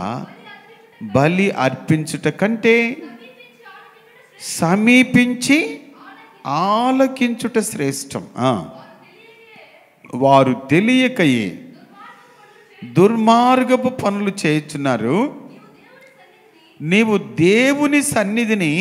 బలి అర్పించుట కంటే సమీపించి ఆలకించుట శ్రేష్టం ఆ. వారు తెలియకయే దుర్మార్గపు పనులు చేయుచున్నారు నీవు దేవుని సన్నిధిని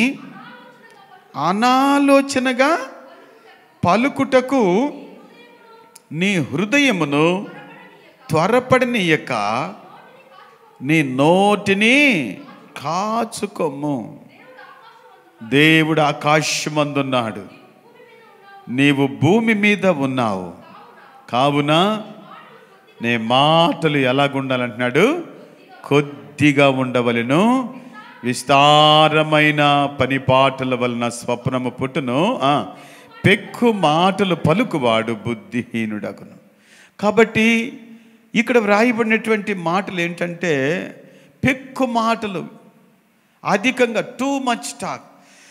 అనాలోచనగా పలుకుటకు నీ హృదయమును త్వరపడనీయక నీ నోటిని కాచుకొమ్ము దేవుడు ఆకాశమందున్నాడు నీవు భూమి మీద ఉన్నావు కావున నీ మాటలు ఎలాగుండాలంటున్నాడు కొద్దిగా ఉండవలెను విస్తారమైన పనిపాటల వలన స్వప్నము పుట్టును ఆ, పెక్కు మాటలు పలుకువాడు బుద్ధిహీనుడగును కాబట్టి ఇక్కడ వ్రాయబడినటువంటి మాటలు ఏంటంటే పెక్కు మాటలు అధికంగా టూ మచ్ టాక్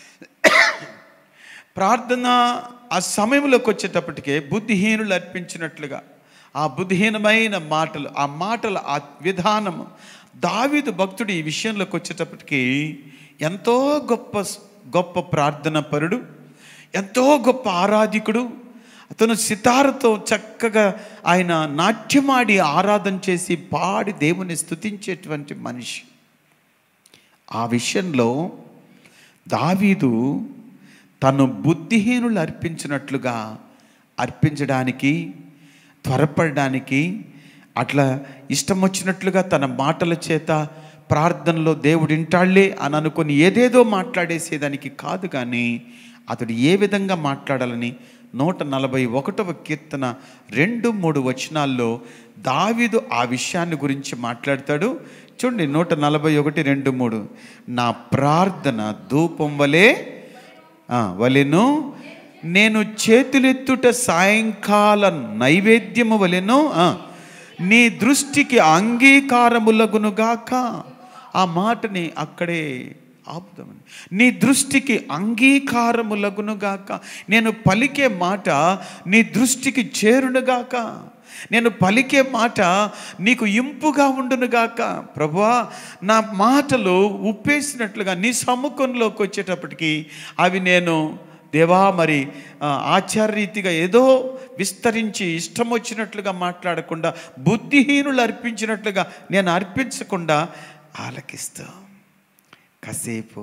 ప్రార్థన ఆ సమయంలోకి వచ్చేటప్పటికే బుద్ధిహీనులు అర్పించినట్లుగా ఆ బుద్ధిహీనమైన మాటలు ఆ మాటల ఆ విధానము దావీదు భక్తుడు ఈ విషయంలోకి వచ్చేటప్పటికి ఎంతో గొప్ప గొప్ప ప్రార్థన పరుడు ఎంతో గొప్ప ఆరాధికుడు అతను సితారతో చక్కగా ఆయన నాట్యమాడి ఆరాధన చేసి పాడి దేవుని స్తుతించేటువంటి మనిషి ఆ విషయంలో దావీదు తను బుద్ధిహీనులు అర్పించినట్లుగా అర్పించడానికి త్వరపడడానికి అట్లా ఇష్టం వచ్చినట్లుగా తన మాటల చేత ప్రార్థనలో దేవుడు ఇంటాళ్లే అని అనుకొని ఏదేదో మాట్లాడేసేదానికి కాదు కానీ అతడు ఏ విధంగా మాట్లాడాలని నూట నలభై ఒకటవ కీర్తన రెండు మూడు వచనాల్లో దావీదు ఆ విషయాన్ని గురించి మాట్లాడతాడు చూడండి నూట నలభై ఒకటి రెండు మూడు నా ప్రార్థన ధూపం వలె ఆ, వలెను నేను చేతులెత్తుట సాయంకాల నైవేద్యము వలెను ఆ, నీ దృష్టికి అంగీకారములగునుగాక ఆ మాటని అక్కడే ఆపుదామని నీ దృష్టికి అంగీకారములగునుగాక నేను పలికే మాట నీ దృష్టికి చేరునుగాక నేను పలికే మాట నీకు ఇంపుగా ఉండునుగాక ప్రభువా నా మాటలు ఉప్పేసినట్లుగా నీ సముఖంలోకి వచ్చేటప్పటికి అవి నేను దేవా మరి ఆ, ఆచారరీతిగా ఏదో విస్తరించి ఇష్టం వచ్చినట్లుగా మాట్లాడకుండా బుద్ధిహీనులు అర్పించినట్లుగా నేను అర్పించకుండా ఆలకిస్తా కాసేపు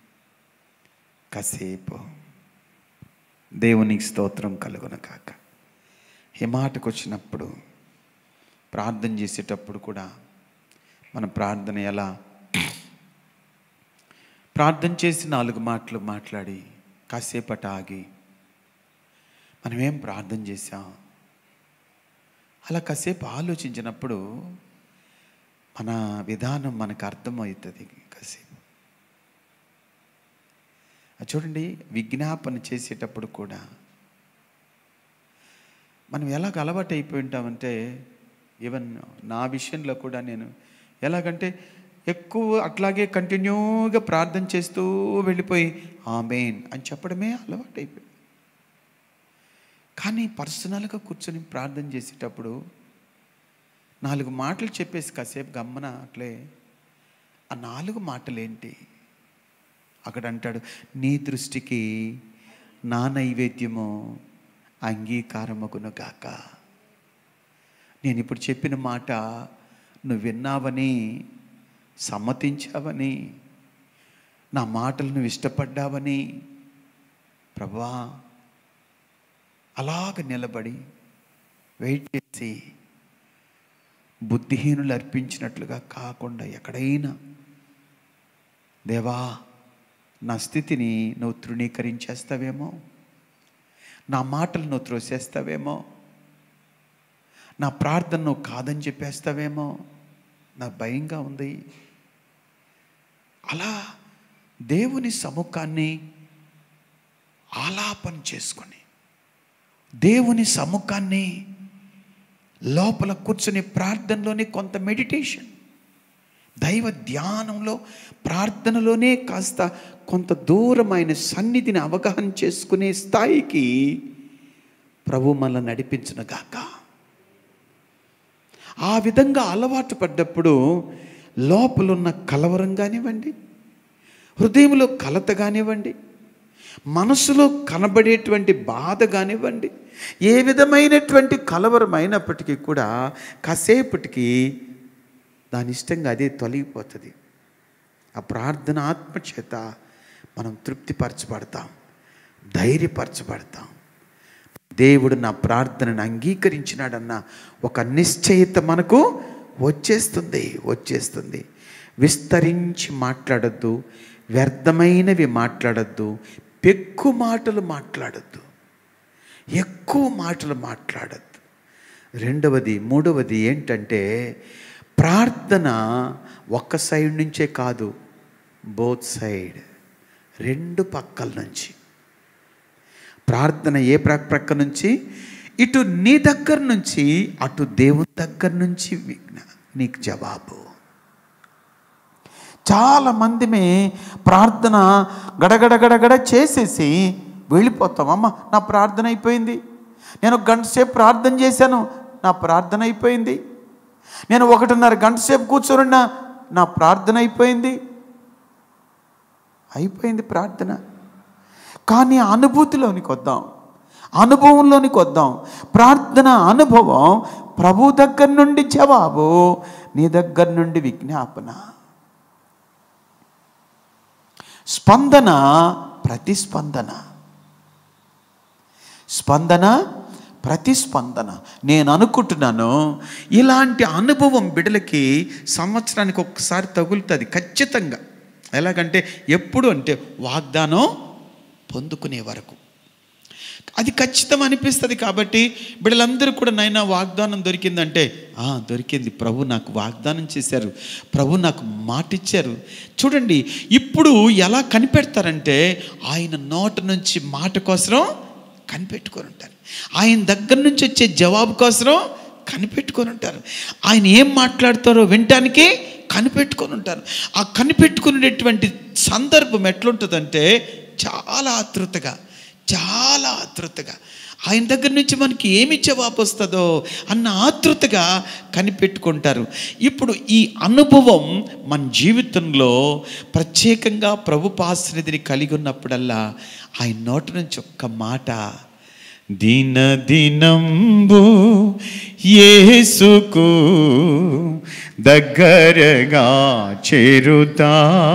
కాసేపు దేవునికి స్తోత్రం కలుగును కాక ఈ మాటకు వచ్చినప్పుడు ప్రార్థన చేసేటప్పుడు కూడా మన ప్రార్థన ఎలా ప్రార్థన చేసి నాలుగు మాటలు మాట్లాడి కాసేపట ఆగి మనం ఏం ప్రార్థన చేశాం అలా కాసేపు ఆలోచించినప్పుడు మన విధానం మనకు అర్థమవుతుంది కాసేపు అది చూడండి విజ్ఞాపన చేసేటప్పుడు కూడా మనం ఎలాగ అలవాటు అయిపోయి ఉంటామంటే ఈవెన్ నా విషయంలో కూడా నేను ఎలాగంటే ఎక్కువ అట్లాగే కంటిన్యూగా ప్రార్థన చేస్తూ వెళ్ళిపోయి ఆమెన్ అని చెప్పడమే అలవాటు అయిపోయింది కానీ పర్సనల్గా కూర్చొని ప్రార్థన చేసేటప్పుడు నాలుగు మాటలు చెప్పేసి కాసేపు గమ్మన అట్లే ఆ నాలుగు మాటలు ఏంటి అక్కడ అంటాడు నీ దృష్టికి నా నైవేద్యము అంగీకారమగును గాక నేను ఇప్పుడు చెప్పిన మాట నువ్వు విన్నావని సమ్మతించావని నా మాటలు నువ్వు ఇష్టపడ్డావని ప్రభా అలాగ నిలబడి వెయిట్ చేసి బుద్ధిహీనులు అర్పించినట్లుగా కాకుండా ఎక్కడైనా దేవా నా స్థితిని నువ్వు తృణీకరించేస్తావేమో నా మాటలు నువ్వు త్రోసేస్తావేమో నా ప్రార్థన నువ్వు కాదని చెప్పేస్తావేమో నా భయంగా ఉంది అలా దేవుని సముఖాన్ని ఆలాపన చేసుకొని దేవుని సముఖాన్ని లోపల కూర్చుని ప్రార్థనలోనే కొంత మెడిటేషన్ దైవ ధ్యానంలో ప్రార్థనలోనే కాస్త కొంత దూరమైన సన్నిధిని అవగాహన చేసుకునే స్థాయికి ప్రభు మనల్ని నడిపించిన గాక ఆ విధంగా అలవాటు పడ్డప్పుడు లోపలున్న కలవరం కానివ్వండి హృదయంలో కలత కానివ్వండి మనసులో కనబడేటువంటి బాధ కానివ్వండి ఏ విధమైనటువంటి కలవరం అయినప్పటికీ కూడా కాసేపటికి దాని ఇష్టంగా అదే తొలగిపోతుంది ఆ ప్రార్థన ఆత్మచేత మనం తృప్తిపరచబడతాం ధైర్యపరచబడతాం దేవుడు నా ప్రార్థనను అంగీకరించినాడన్న ఒక నిశ్చయిత మనకు వచ్చేస్తుంది వచ్చేస్తుంది విస్తరించి మాట్లాడద్దు వ్యర్థమైనవి మాట్లాడద్దు పెక్కు మాటలు మాట్లాడద్దు ఎక్కువ మాటలు మాట్లాడద్దు రెండవది మూడవది ఏంటంటే ప్రార్థన ఒక్క సైడ్ నుంచే కాదు బోత్ సైడ్ రెండు పక్కల నుంచి ప్రార్థన ఏ ప్ర- ప్రక్క నుంచి ఇటు నీ దగ్గర నుంచి అటు దేవుని దగ్గర నుంచి విఘ్న నీకు జవాబు చాలా మందిమే ప్రార్థన గడగడ గడగడ చేసేసి వెళ్ళిపోతాం అమ్మ నా ప్రార్థన అయిపోయింది నేను ఒక గంట సేపు ప్రార్థన చేశాను నా ప్రార్థన అయిపోయింది నేను ఒకటిన్నర గంట సేపు కూర్చోనున్నా నా ప్రార్థన అయిపోయింది అయిపోయింది ప్రార్థన కానీ అనుభూతిలోనికి వద్దాం అనుభవంలోనికి వద్దాం ప్రార్థన అనుభవం ప్రభు దగ్గర నుండి జవాబు నీ దగ్గర నుండి విజ్ఞాపన స్పందన ప్రతిస్పందన స్పందన ప్రతిస్పందన నేను అనుకుంటున్నాను ఇలాంటి అనుభవం బిడలకి సంవత్సరానికి ఒక్కసారి తగులుతుంది ఖచ్చితంగా ఎలాగంటే ఎప్పుడు అంటే వాగ్దానం పొందుకునే వరకు అది ఖచ్చితం అనిపిస్తుంది కాబట్టి బిడ్డలందరూ కూడా నైనా వాగ్దానం దొరికిందంటే "ఆ, దొరికింది ప్రభు నాకు వాగ్దానం చేశారు ప్రభు నాకు మాట ఇచ్చారు చూడండి ఇప్పుడు ఎలా కనిపెడతారంటే ఆయన నోట నుంచి మాట కోసం కనిపెట్టుకొని ఉంటారు ఆయన దగ్గర నుంచి వచ్చే జవాబు కోసం కనిపెట్టుకొని ఉంటారు ఆయన ఏం మాట్లాడతారో వినటానికి కనిపెట్టుకొని ఉంటారు ఆ కనిపెట్టుకునేటువంటి సందర్భం ఎట్లుంటుందంటే చాలా ఆతృతగా చాలా ఆతృతగా ఆయన దగ్గర నుంచి మనకి ఏమి జవాబు వస్తుందో అన్న ఆతృతగా కనిపెట్టుకుంటారు ఇప్పుడు ఈ అనుభవం మన జీవితంలో ప్రత్యేకంగా ప్రభు పాశ్రదిని కలిగి ఉన్నప్పుడల్లా ఆయన నోటి నుంచి ఒక్క మాట దిన దినంబు యేసుకు దగ్గరగా చేరుతా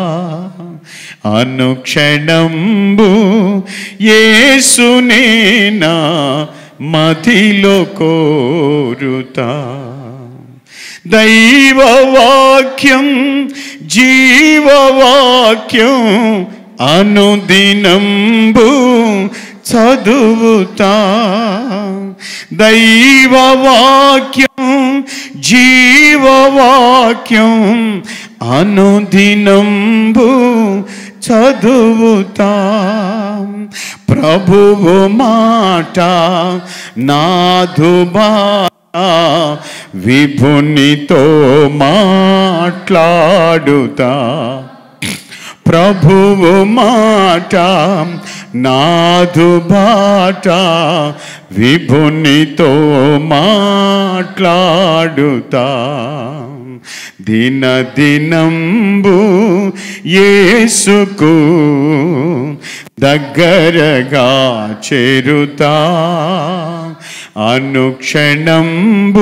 అనుక్షణంబు యేసునేనా మదిలో కోరుతా దైవవాక్యం జీవవాక్యం అనుదినంబు చదువుతా దైవవాక్యం జీవవాక్యం అనుదినంబు చదువుతా ప్రభువు మాట నాధు విభునితో మాట్లాడుతా ప్రభువు మాట నాదు బాట విభునితో మాట్లాడుతా దిన దినంబు యేసుకు దగ్గరగా చేరుతా అనుక్షణంబు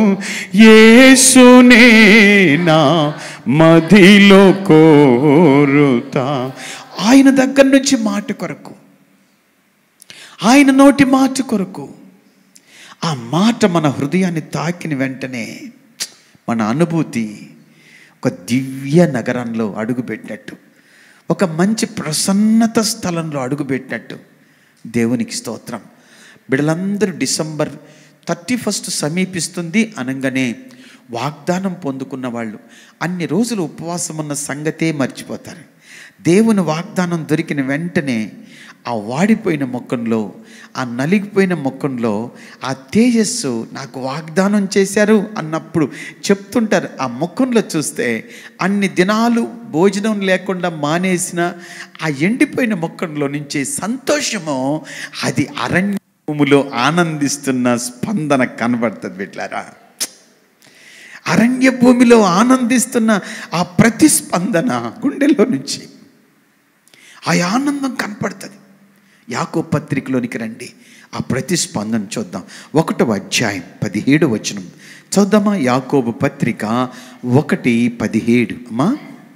యేసునేనా మదిలో కోరుతా ఆయన దగ్గర నుంచి మాట కొరకు ఆయన నోటి మాట కొరకు ఆ మాట మన హృదయాన్ని తాకిన వెంటనే మన అనుభూతి ఒక దివ్య నగరంలో అడుగుపెట్టినట్టు ఒక మంచి ప్రసన్నత స్థలంలో అడుగుపెట్టినట్టు దేవునికి స్తోత్రం బిడ్డలందరూ డిసెంబర్ థర్టీ ఫస్ట్ సమీపిస్తుంది అనగానే వాగ్దానం పొందుకున్న వాళ్ళు అన్ని రోజులు ఉపవాసం ఉన్న సంగతే మర్చిపోతారు దేవుని వాగ్దానం దొరికిన వెంటనే ఆ వాడిపోయిన మొక్కంలో ఆ నలిగిపోయిన మొక్కంలో ఆ తేజస్సు నాకు వాగ్దానం చేశారు అన్నప్పుడు చెప్తుంటారు ఆ మొక్కంలో చూస్తే అన్ని దినాలు భోజనం లేకుండా మానేసిన ఆ ఎండిపోయిన మొక్కంలో నుంచి సంతోషము అది అరణ్య భూమిలో ఆనందిస్తున్న స్పందన కనబడుతుంది బిడ్లారా అరణ్య భూమిలో ఆనందిస్తున్న ఆ ప్రతిస్పందన గుండెలో నుంచి ఆ ఆనందం కనపడుతుంది యాకో పత్రికలోనికి రండి ఆ ప్రతిస్పందన చూద్దాం ఒకటవ అధ్యాయం పదిహేడు వచనం చూద్దామా యాకోబు పత్రిక ఒకటి పదిహేడు అమ్మా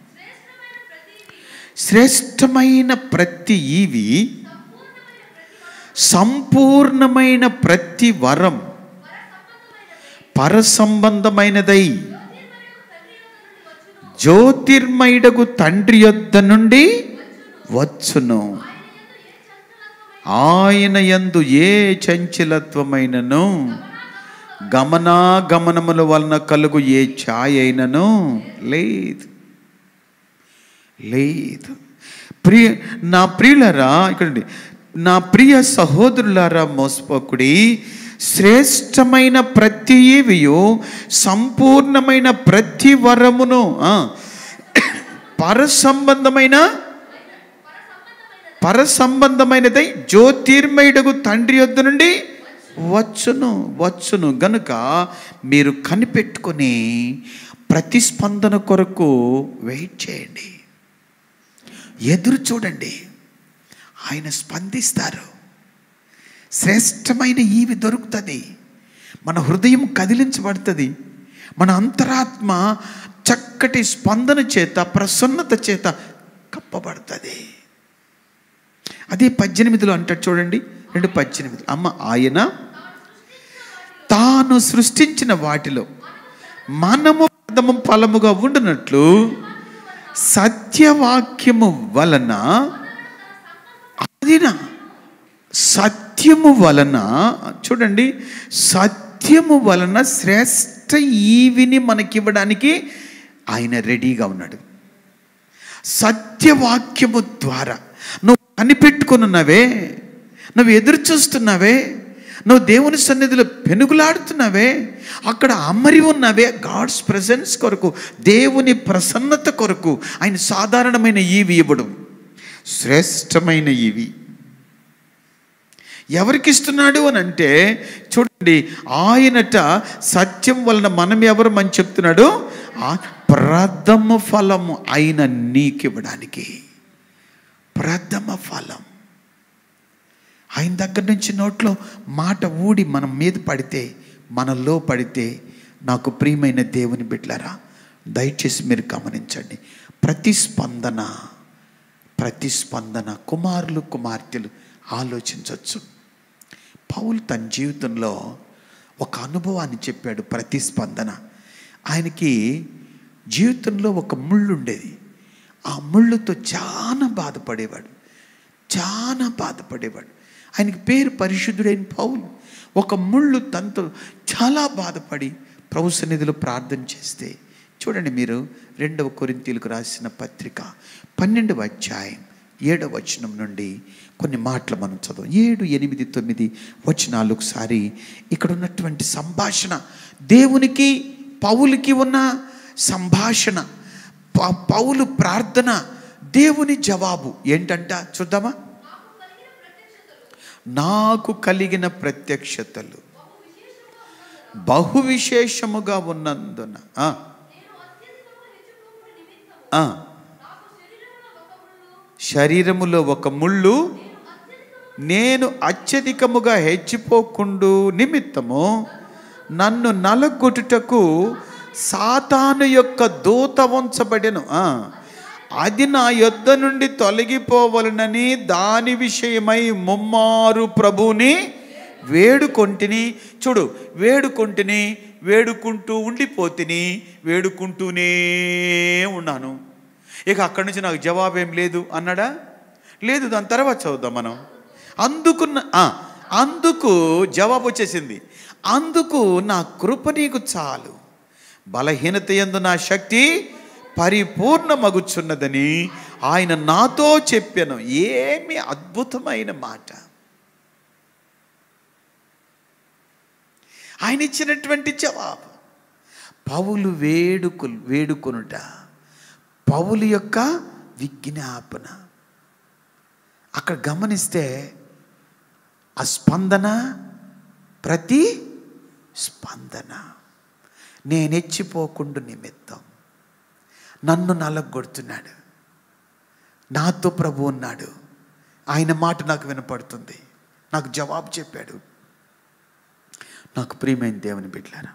శ్రేష్టమైన ప్రతి ఈవి సంపూర్ణమైన ప్రతి వరం పరసంబంధమైనదై జ్యోతిర్మయుడగు తండ్రి యొద్ద నుండి వచ్చును ఆయన యందు ఏ చంచలత్వమైనను గమనాగమనముల వలన కలుగు ఏ ఛాయ అయినను లేదు లేదు ప్రియ నా ప్రియులరా ఇక్కడండి నా ప్రియ సహోదరులారా మోసపోకుడి శ్రేష్టమైన ప్రతి ఈవియు సంపూర్ణమైన ప్రతి వరమును ఆ, పరసంబంధమైన పరసంబంధమైనదై జ్యోతిర్మయుడగు తండ్రి యొద్ద నుండి వచ్చును వచ్చును గనుక మీరు కనిపెట్టుకొని ప్రతిస్పందన కొరకు వెయిట్ చేయండి ఎదురు చూడండి ఆయన స్పందిస్తారు శ్రేష్టమైన ఈవి దొరుకుతుంది మన హృదయం కదిలించబడుతుంది మన అంతరాత్మ చక్కటి స్పందన చేత ప్రసన్నత చేత కప్పబడుతుంది అదే పద్దెనిమిదిలో అంటాడు చూడండి రెండు పద్దెనిమిది అమ్మ ఆయన తాను సృష్టించిన వాటిలో మనము పదము ఫలముగా ఉండునట్లు సత్యవాక్యము వలన అదిన సత్యము వలన చూడండి సత్యము వలన శ్రేష్ట ఈవిని మనకివ్వడానికి ఆయన రెడీగా ఉన్నాడు సత్యవాక్యము ద్వారా నువ్వు కనిపెట్టుకున్నావే నువ్వు ఎదురు చూస్తున్నావే నువ్వు దేవుని సన్నిధిలో పెనుగులాడుతున్నావే అక్కడ అమరి ఉన్నావే గాడ్స్ ప్రజెన్స్ కొరకు దేవుని ప్రసన్నత కొరకు ఆయన సాధారణమైన ఈవి ఇవ్వడం శ్రేష్టమైన ఈవి ఎవరికి ఇస్తున్నాడు అని అంటే చూడండి ఆయనట సత్యం వలన మనం ఎవరు అని చెప్తున్నాడు ఆ ప్రథమ ఫలము ఆయన నీకివ్వడానికి ప్రథమ ఫలం ఆయన దగ్గర నుంచి నోట్లో మాట ఊడి మనం మీద పడితే మనలో పడితే నాకు ప్రియమైన దేవుని బిడ్డలారా దయచేసి మీరు గమనించండి ప్రతిస్పందన ప్రతిస్పందన కుమారులు కుమార్తెలు ఆలోచించవచ్చు పౌలు తన జీవితంలో ఒక అనుభవాన్ని చెప్పాడు ప్రతిస్పందన ఆయనకి జీవితంలో ఒక ముళ్ళు ఉండేది ఆ ముళ్ళుతో చాలా బాధపడేవాడు చాలా బాధపడేవాడు ఆయనకి పేరు పరిశుద్ధుడైన పౌలు ఒక ముళ్ళు తనతో చాలా బాధపడి ప్రభు సన్నిధిలో ప్రార్థన చేస్తే చూడండి మీరు రెండవ కొరింతీలకు రాసిన పత్రిక పన్నెండవ అధ్యాయం ఏడవ వచనం నుండి కొన్ని మాటలు మనం చదువు ఏడు ఎనిమిది తొమ్మిది వచనాలు ఒకసారి ఇక్కడ ఉన్నటువంటి సంభాషణ దేవునికి పౌలుకి ఉన్న సంభాషణ ప- పౌలు ప్రార్థన దేవుని జవాబు ఏంటంట చూద్దామా నాకు కలిగిన ప్రత్యక్షతలు బహు విశేషముగా ఉన్నందున ఆ, ఆ, శరీరములో ఒక ముళ్ళు నేను అత్యధికముగా హెచ్చిపోకుండు నిమిత్తము నన్ను నలగొట్టుటకు సాతాను యొక్క దూత ఉంచబడెను ఆ, అది నా యొద్ద నుండి తొలగిపోవలనని దాని విషయమై ముమ్మారు ప్రభుని వేడుకొంటిని చూడు వేడుకొంటిని వేడుకుంటూ ఉండిపోతిని వేడుకుంటూనే ఉన్నాను ఇక అక్కడి నుంచి నాకు జవాబు ఏం లేదు అన్నాడా లేదు దాని తర్వాత చదువుదాం మనం అందుకున్న ఆ, అందుకు జవాబు వచ్చేసింది అందుకు నా కృప నీకు చాలు బలహీనత యందు నా శక్తి పరిపూర్ణమగుచున్నదని ఆయన నాతో చెప్పాను ఏమి అద్భుతమైన మాట ఆయన ఇచ్చినటువంటి జవాబు పౌలు వేడుకు వేడుకొనుట పౌలు యొక్క విజ్ఞాపన అక్కడ గమనిస్తే ఆ స్పందన ప్రతి స్పందన నేనెచ్చిపోకుండా నిమిత్తం నన్ను నలగొడుతున్నాడు నాతో ప్రభు ఉన్నాడు ఆయన మాట నాకు వినపడుతుంది నాకు జవాబు చెప్పాడు నాకు ప్రియమైన దేవుని బిడ్డలారా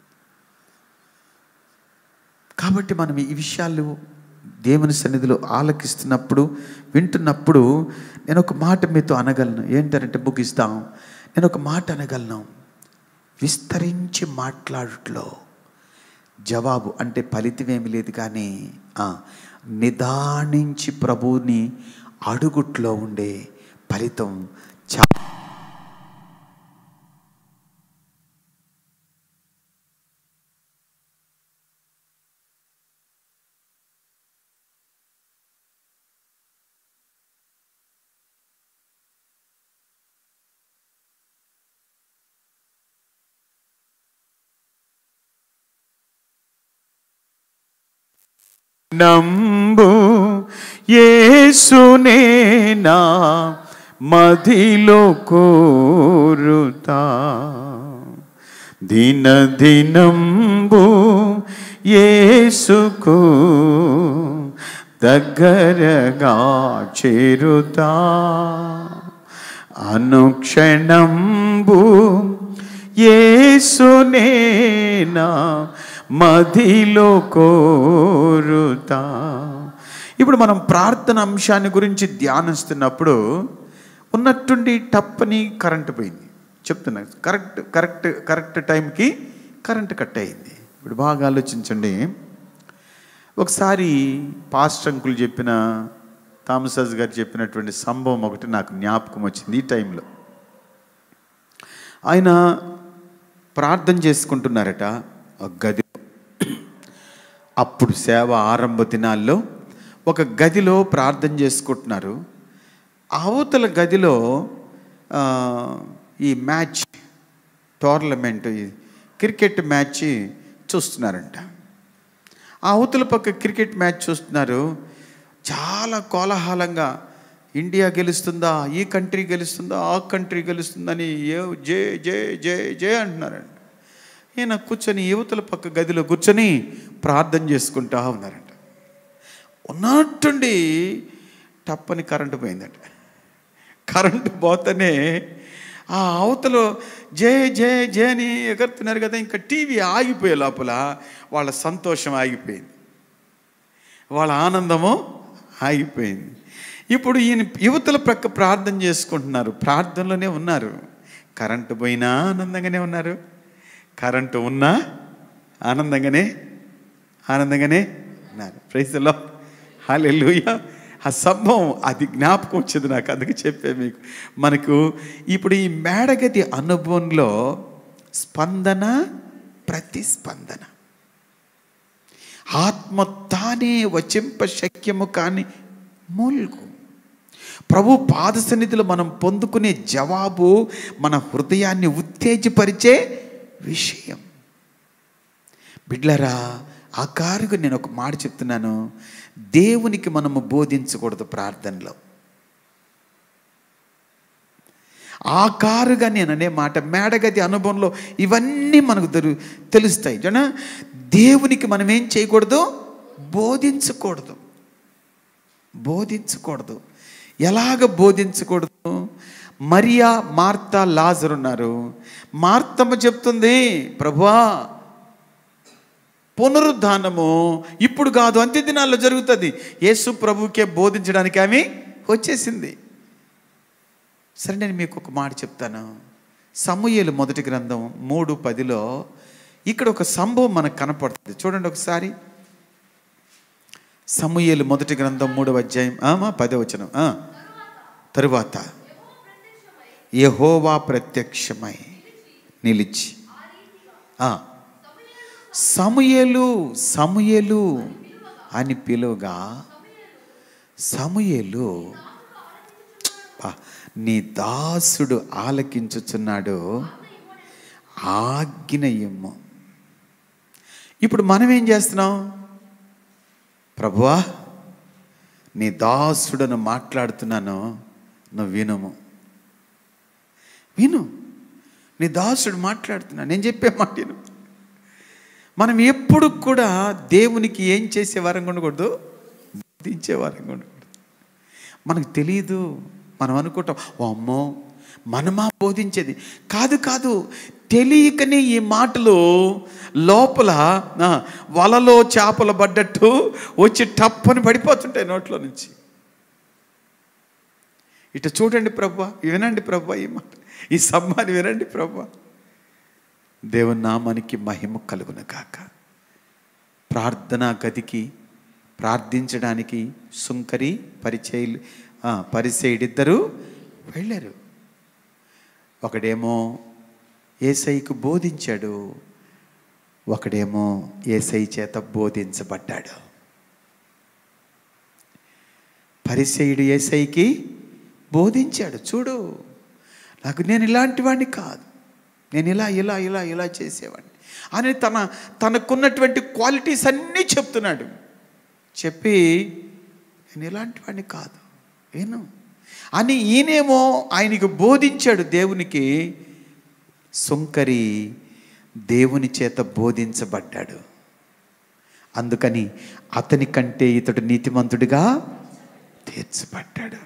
కాబట్టి మనం ఈ విషయాలు దేవుని సన్నిధిలో ఆలకిస్తున్నప్పుడు వింటున్నప్పుడు నేను ఒక మాట మీతో అనగలను ఏంటంటే ముగిస్తాం నేను ఒక మాట అనగలను విస్తరించి మాట్లాడుట్లో జవాబు అంటే ఫలితమేమి లేదు కానీ ఆ, నిదానించి ప్రభువుని అడుగుట్లో ఉండే ఫలితం చా నంబు యేసునేనా మదిలో కోరుతా దిన దినంబు యేసుకు దగ్గరగా చేరుతా అనుక్షణంబు యేసునేనా మదిలో కోరుతా ఇప్పుడు మనం ప్రార్థన అంశాన్ని గురించి ధ్యానిస్తున్నప్పుడు ఉన్నట్టుండి టప్పని కరెంటు పోయింది చెప్తున్నా కరెక్ట్ కరెక్ట్ కరెక్ట్ టైంకి కరెంట్ కట్ అయింది ఇప్పుడు బాగా ఆలోచించండి ఒకసారి పాస్టర్ అంకుల్ చెప్పిన థామసస్ గారు చెప్పినటువంటి సంభవం ఒకటి నాకు జ్ఞాపకం వచ్చింది ఈ టైంలో ఆయన ప్రార్థన చేసుకుంటున్నారట ఒక గది అప్పుడు సేవ ఆరంభ దినాల్లో ఒక గదిలో ప్రార్థన చేసుకుంటున్నారు అవతల గదిలో ఆ, ఈ మ్యాచ్ టోర్నమెంట్ ఈ క్రికెట్ మ్యాచ్ చూస్తున్నారంట ఆ అవతల పక్క క్రికెట్ మ్యాచ్ చూస్తున్నారు చాలా కోలాహలంగా ఇండియా గెలుస్తుందా ఈ కంట్రీ గెలుస్తుందా ఆ కంట్రీ గెలుస్తుందని ఏ జే జే జే జే అంటున్నారండి ఈయన కూర్చొని యువతల పక్క గదిలో కూర్చొని ప్రార్థన చేసుకుంటా ఉన్నారంట ఉన్నట్టుండి టప్పని కరెంటు పోయిందట కరెంటు పోతేనే ఆ అవతల జయ జయ జయ అని ఎగరుతున్నారు కదా ఇంకా టీవీ ఆగిపోయే లోపల వాళ్ళ సంతోషం ఆగిపోయింది వాళ్ళ ఆనందము ఆగిపోయింది ఇప్పుడు ఈయన యువతల ప్రక్క ప్రార్థన చేసుకుంటున్నారు ప్రార్థనలోనే ఉన్నారు కరెంటు పోయినా ఆనందంగానే ఉన్నారు కరెంటు ఉన్నా ఆనందంగానే ఆనందంగానే ఉన్నారు ప్రైజ్లో హాలెలుయ ఆ సంభవం అది జ్ఞాపకం వచ్చింది నాకు అందుకే చెప్పే మీకు మనకు ఇప్పుడు ఈ మేడగది అనుభవంలో స్పందన ప్రతిస్పందన ఆత్మ తానే వచింప శక్యము కాని మూల్గు ప్రభు పాద సన్నిధిలో మనం పొందుకునే జవాబు మన హృదయాన్ని ఉత్తేజపరిచే విషయం బిడ్లరా ఆ కారుగా నేను ఒక మాట చెప్తున్నాను దేవునికి మనము బోధించకూడదు ప్రార్థనలో ఆ కారుగా నేను అనే మాట మేడగది అనుభవంలో ఇవన్నీ మనకు తెలు తెలుస్తాయి జన దేవునికి మనం ఏం చేయకూడదు బోధించకూడదు బోధించకూడదు ఎలాగ బోధించకూడదు మరియా మార్తా లాజర్ ఉన్నారు మార్తమ్మ చెప్తుంది ప్రభువా పునరుద్ధానము ఇప్పుడు కాదు అంత్య దినాల్లో జరుగుతుంది యేసు ప్రభుకే బోధించడానికి ఆమె వచ్చేసింది సరే నేను మీకు ఒక మాట చెప్తాను సమూయేలు మొదటి గ్రంథం మూడు పదిలో ఇక్కడ ఒక సంభవం మనకు కనపడుతుంది చూడండి ఒకసారి సమూయేలు మొదటి గ్రంథం మూడవ అధ్యాయం ఆమా పదే వచనం ఆ. తరువాత యహోవా ప్రత్యక్షమై నిలిచి ఆ. సమూయేలు సమూయేలు అని పిలువగా సమూయేలు ఆ, నీ దాసుడు ఆలకించుచున్నాడు ఆజ్ఞ ఇమ్ము ఇప్పుడు మనం ఏం చేస్తున్నాం ప్రభువా నీ దాసుడను మాట్లాడుతున్నాను నువ్వు వినుము విను నీ దాసుడు మాట్లాడుతున్నాను నేను చెప్పే మాట విను మనం ఎప్పుడు కూడా దేవునికి ఏం చేసే వారంగా ఉండకూడదు బోధించే వారంగా ఉండకూడదు మనకు తెలియదు మనం అనుకుంటాం "ఓ అమ్మో మనమా బోధించేది కాదు కాదు తెలియకనే ఈ మాటలు లోపల ఆ, వలలో చేపలు పడ్డట్టు వచ్చి టప్పని పడిపోతుంటాయి నోట్లో నుంచి ఇటు చూడండి ప్రభా వినండి ప్రభా ఈ మాట ఈ సమ్మాని వినండి ప్రభా దేవుని నామానికి మహిమ కలుగును కాక ప్రార్థనా గదికి ప్రార్థించడానికి సుంకరి పరిచయులు ఆ, పరిచయుడిద్దరు వెళ్ళారు ఒకడేమో ఏసైకు బోధించాడు ఒకడేమో ఏసై చేత బోధించబడ్డాడు పరిసయుడు ఏసైకి బోధించాడు చూడు నాకు నేను ఇలాంటి వాడిని కాదు నేను ఇలా ఇలా ఇలా ఇలా చేసేవాడిని అని తన తనకున్నటువంటి క్వాలిటీస్ అన్నీ చెప్తున్నాడు చెప్పి నేను ఇలాంటి వాడిని కాదు ఏను అని ఈయనేమో ఆయనకి బోధించాడు దేవునికి సుంకరి దేవుని చేత బోధించబడ్డాడు అందుకని అతని కంటే ఇతడు నీతిమంతుడిగా తీర్చబడ్డాడు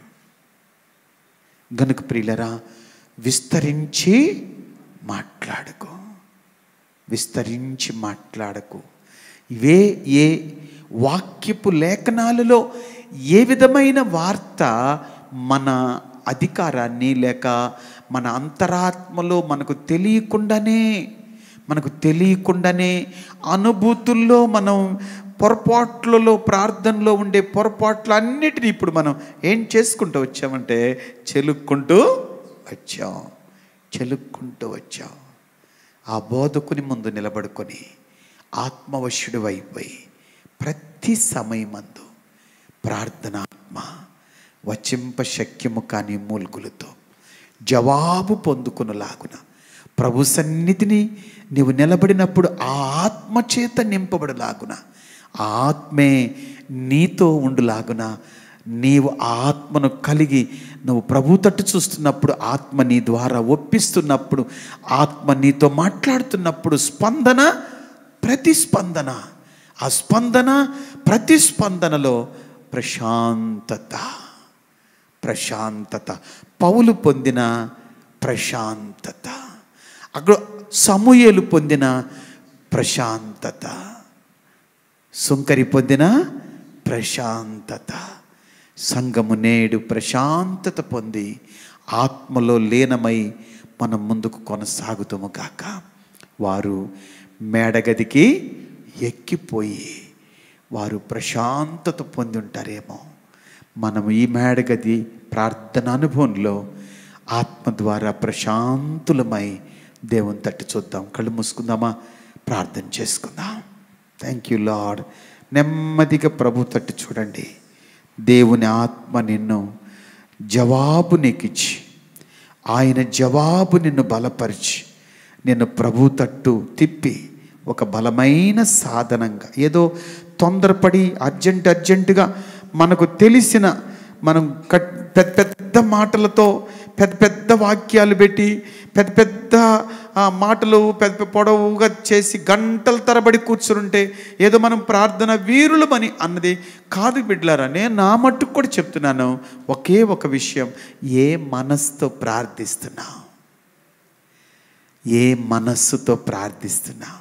గనుక ప్రియులరా విస్తరించి మాట్లాడుకో విస్తరించి మాట్లాడకు ఇవే ఏ వాక్యపు లేఖనాలలో ఏ విధమైన వార్త మన అధికారాన్ని లేక మన అంతరాత్మలో మనకు తెలియకుండానే మనకు తెలియకుండానే అనుభూతుల్లో మనం పొరపాట్లలో ప్రార్థనలో ఉండే పొరపాట్లన్నిటిని ఇప్పుడు మనం ఏం చేసుకుంటూ వచ్చామంటే చెలుక్కుంటూ వచ్చాం చెలుక్కుంటూ వచ్చాం ఆ బోధకుని ముందు నిలబడుకొని ఆత్మవశుడు అయిపోయి ప్రతి సమయమందు ప్రార్థనాత్మ వచింప శక్యము కాని మూల్గులతో జవాబు పొందుకునలాగున ప్రభు సన్నిధిని నీవు నిలబడినప్పుడు ఆ ఆత్మ చేత నింపబడలాగున ఆ ఆత్మే నీతో ఉండులాగున నీవు ఆ ఆత్మను కలిగి నువ్వు ప్రభు తట్టు చూస్తున్నప్పుడు ఆత్మ నీ ద్వారా ఒప్పిస్తున్నప్పుడు ఆత్మ నీతో మాట్లాడుతున్నప్పుడు స్పందన ప్రతిస్పందన ఆ స్పందన ప్రతిస్పందనలో ప్రశాంతత ప్రశాంతత పౌలు పొందిన ప్రశాంతత అక్కడ సమూయేలు పొందిన ప్రశాంతత సుంకరి పొందిన ప్రశాంతత సంఘము నేడు ప్రశాంతత పొంది ఆత్మలో లీనమై మనం ముందుకు కొనసాగుతాము గాక వారు మేడగదికి ఎక్కిపోయి వారు ప్రశాంతత పొంది ఉంటారేమో మనం ఈ మేడగది ప్రార్థన అనుభవంలో ఆత్మ ద్వారా ప్రశాంతులమై దేవుని తట్టు చూద్దాం కళ్ళు మూసుకుందామా ప్రార్థన చేసుకుందాం థ్యాంక్ యూ లార్డ్ నెమ్మదిగా ప్రభు తట్టు చూడండి దేవుని ఆత్మ నిన్ను జవాబు నీకిచ్చి ఆయన జవాబు నిన్ను బలపరిచి నిన్ను ప్రభు తట్టు తిప్పి ఒక బలమైన సాధనంగా ఏదో తొందరపడి అర్జెంట్ అర్జెంటుగా మనకు తెలిసిన మనం కట్ పెద్ద పెద్ద మాటలతో పెద్ద పెద్ద వాక్యాలు పెట్టి పెద్ద పెద్ద ఆ, మాటలు పెద్ద పెద్ద పొడవుగా చేసి గంటల తరబడి కూర్చుంటే ఏదో మనం ప్రార్థన వీరులమని అన్నది కాదు బిడ్డలారా నేను నా మట్టుకు కూడా చెప్తున్నాను ఒకే ఒక విషయం ఏ మనస్సుతో ప్రార్థిస్తున్నాం ఏ మనస్సుతో ప్రార్థిస్తున్నాం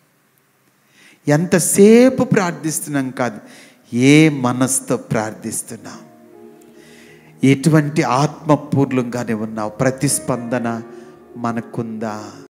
ఎంతసేపు ప్రార్థిస్తున్నాం కాదు ఏ మనస్సుతో ప్రార్థిస్తున్నాం ఎటువంటి ఆత్మపూర్లంగానే ఉన్నావు ప్రతిస్పందన మనకుందా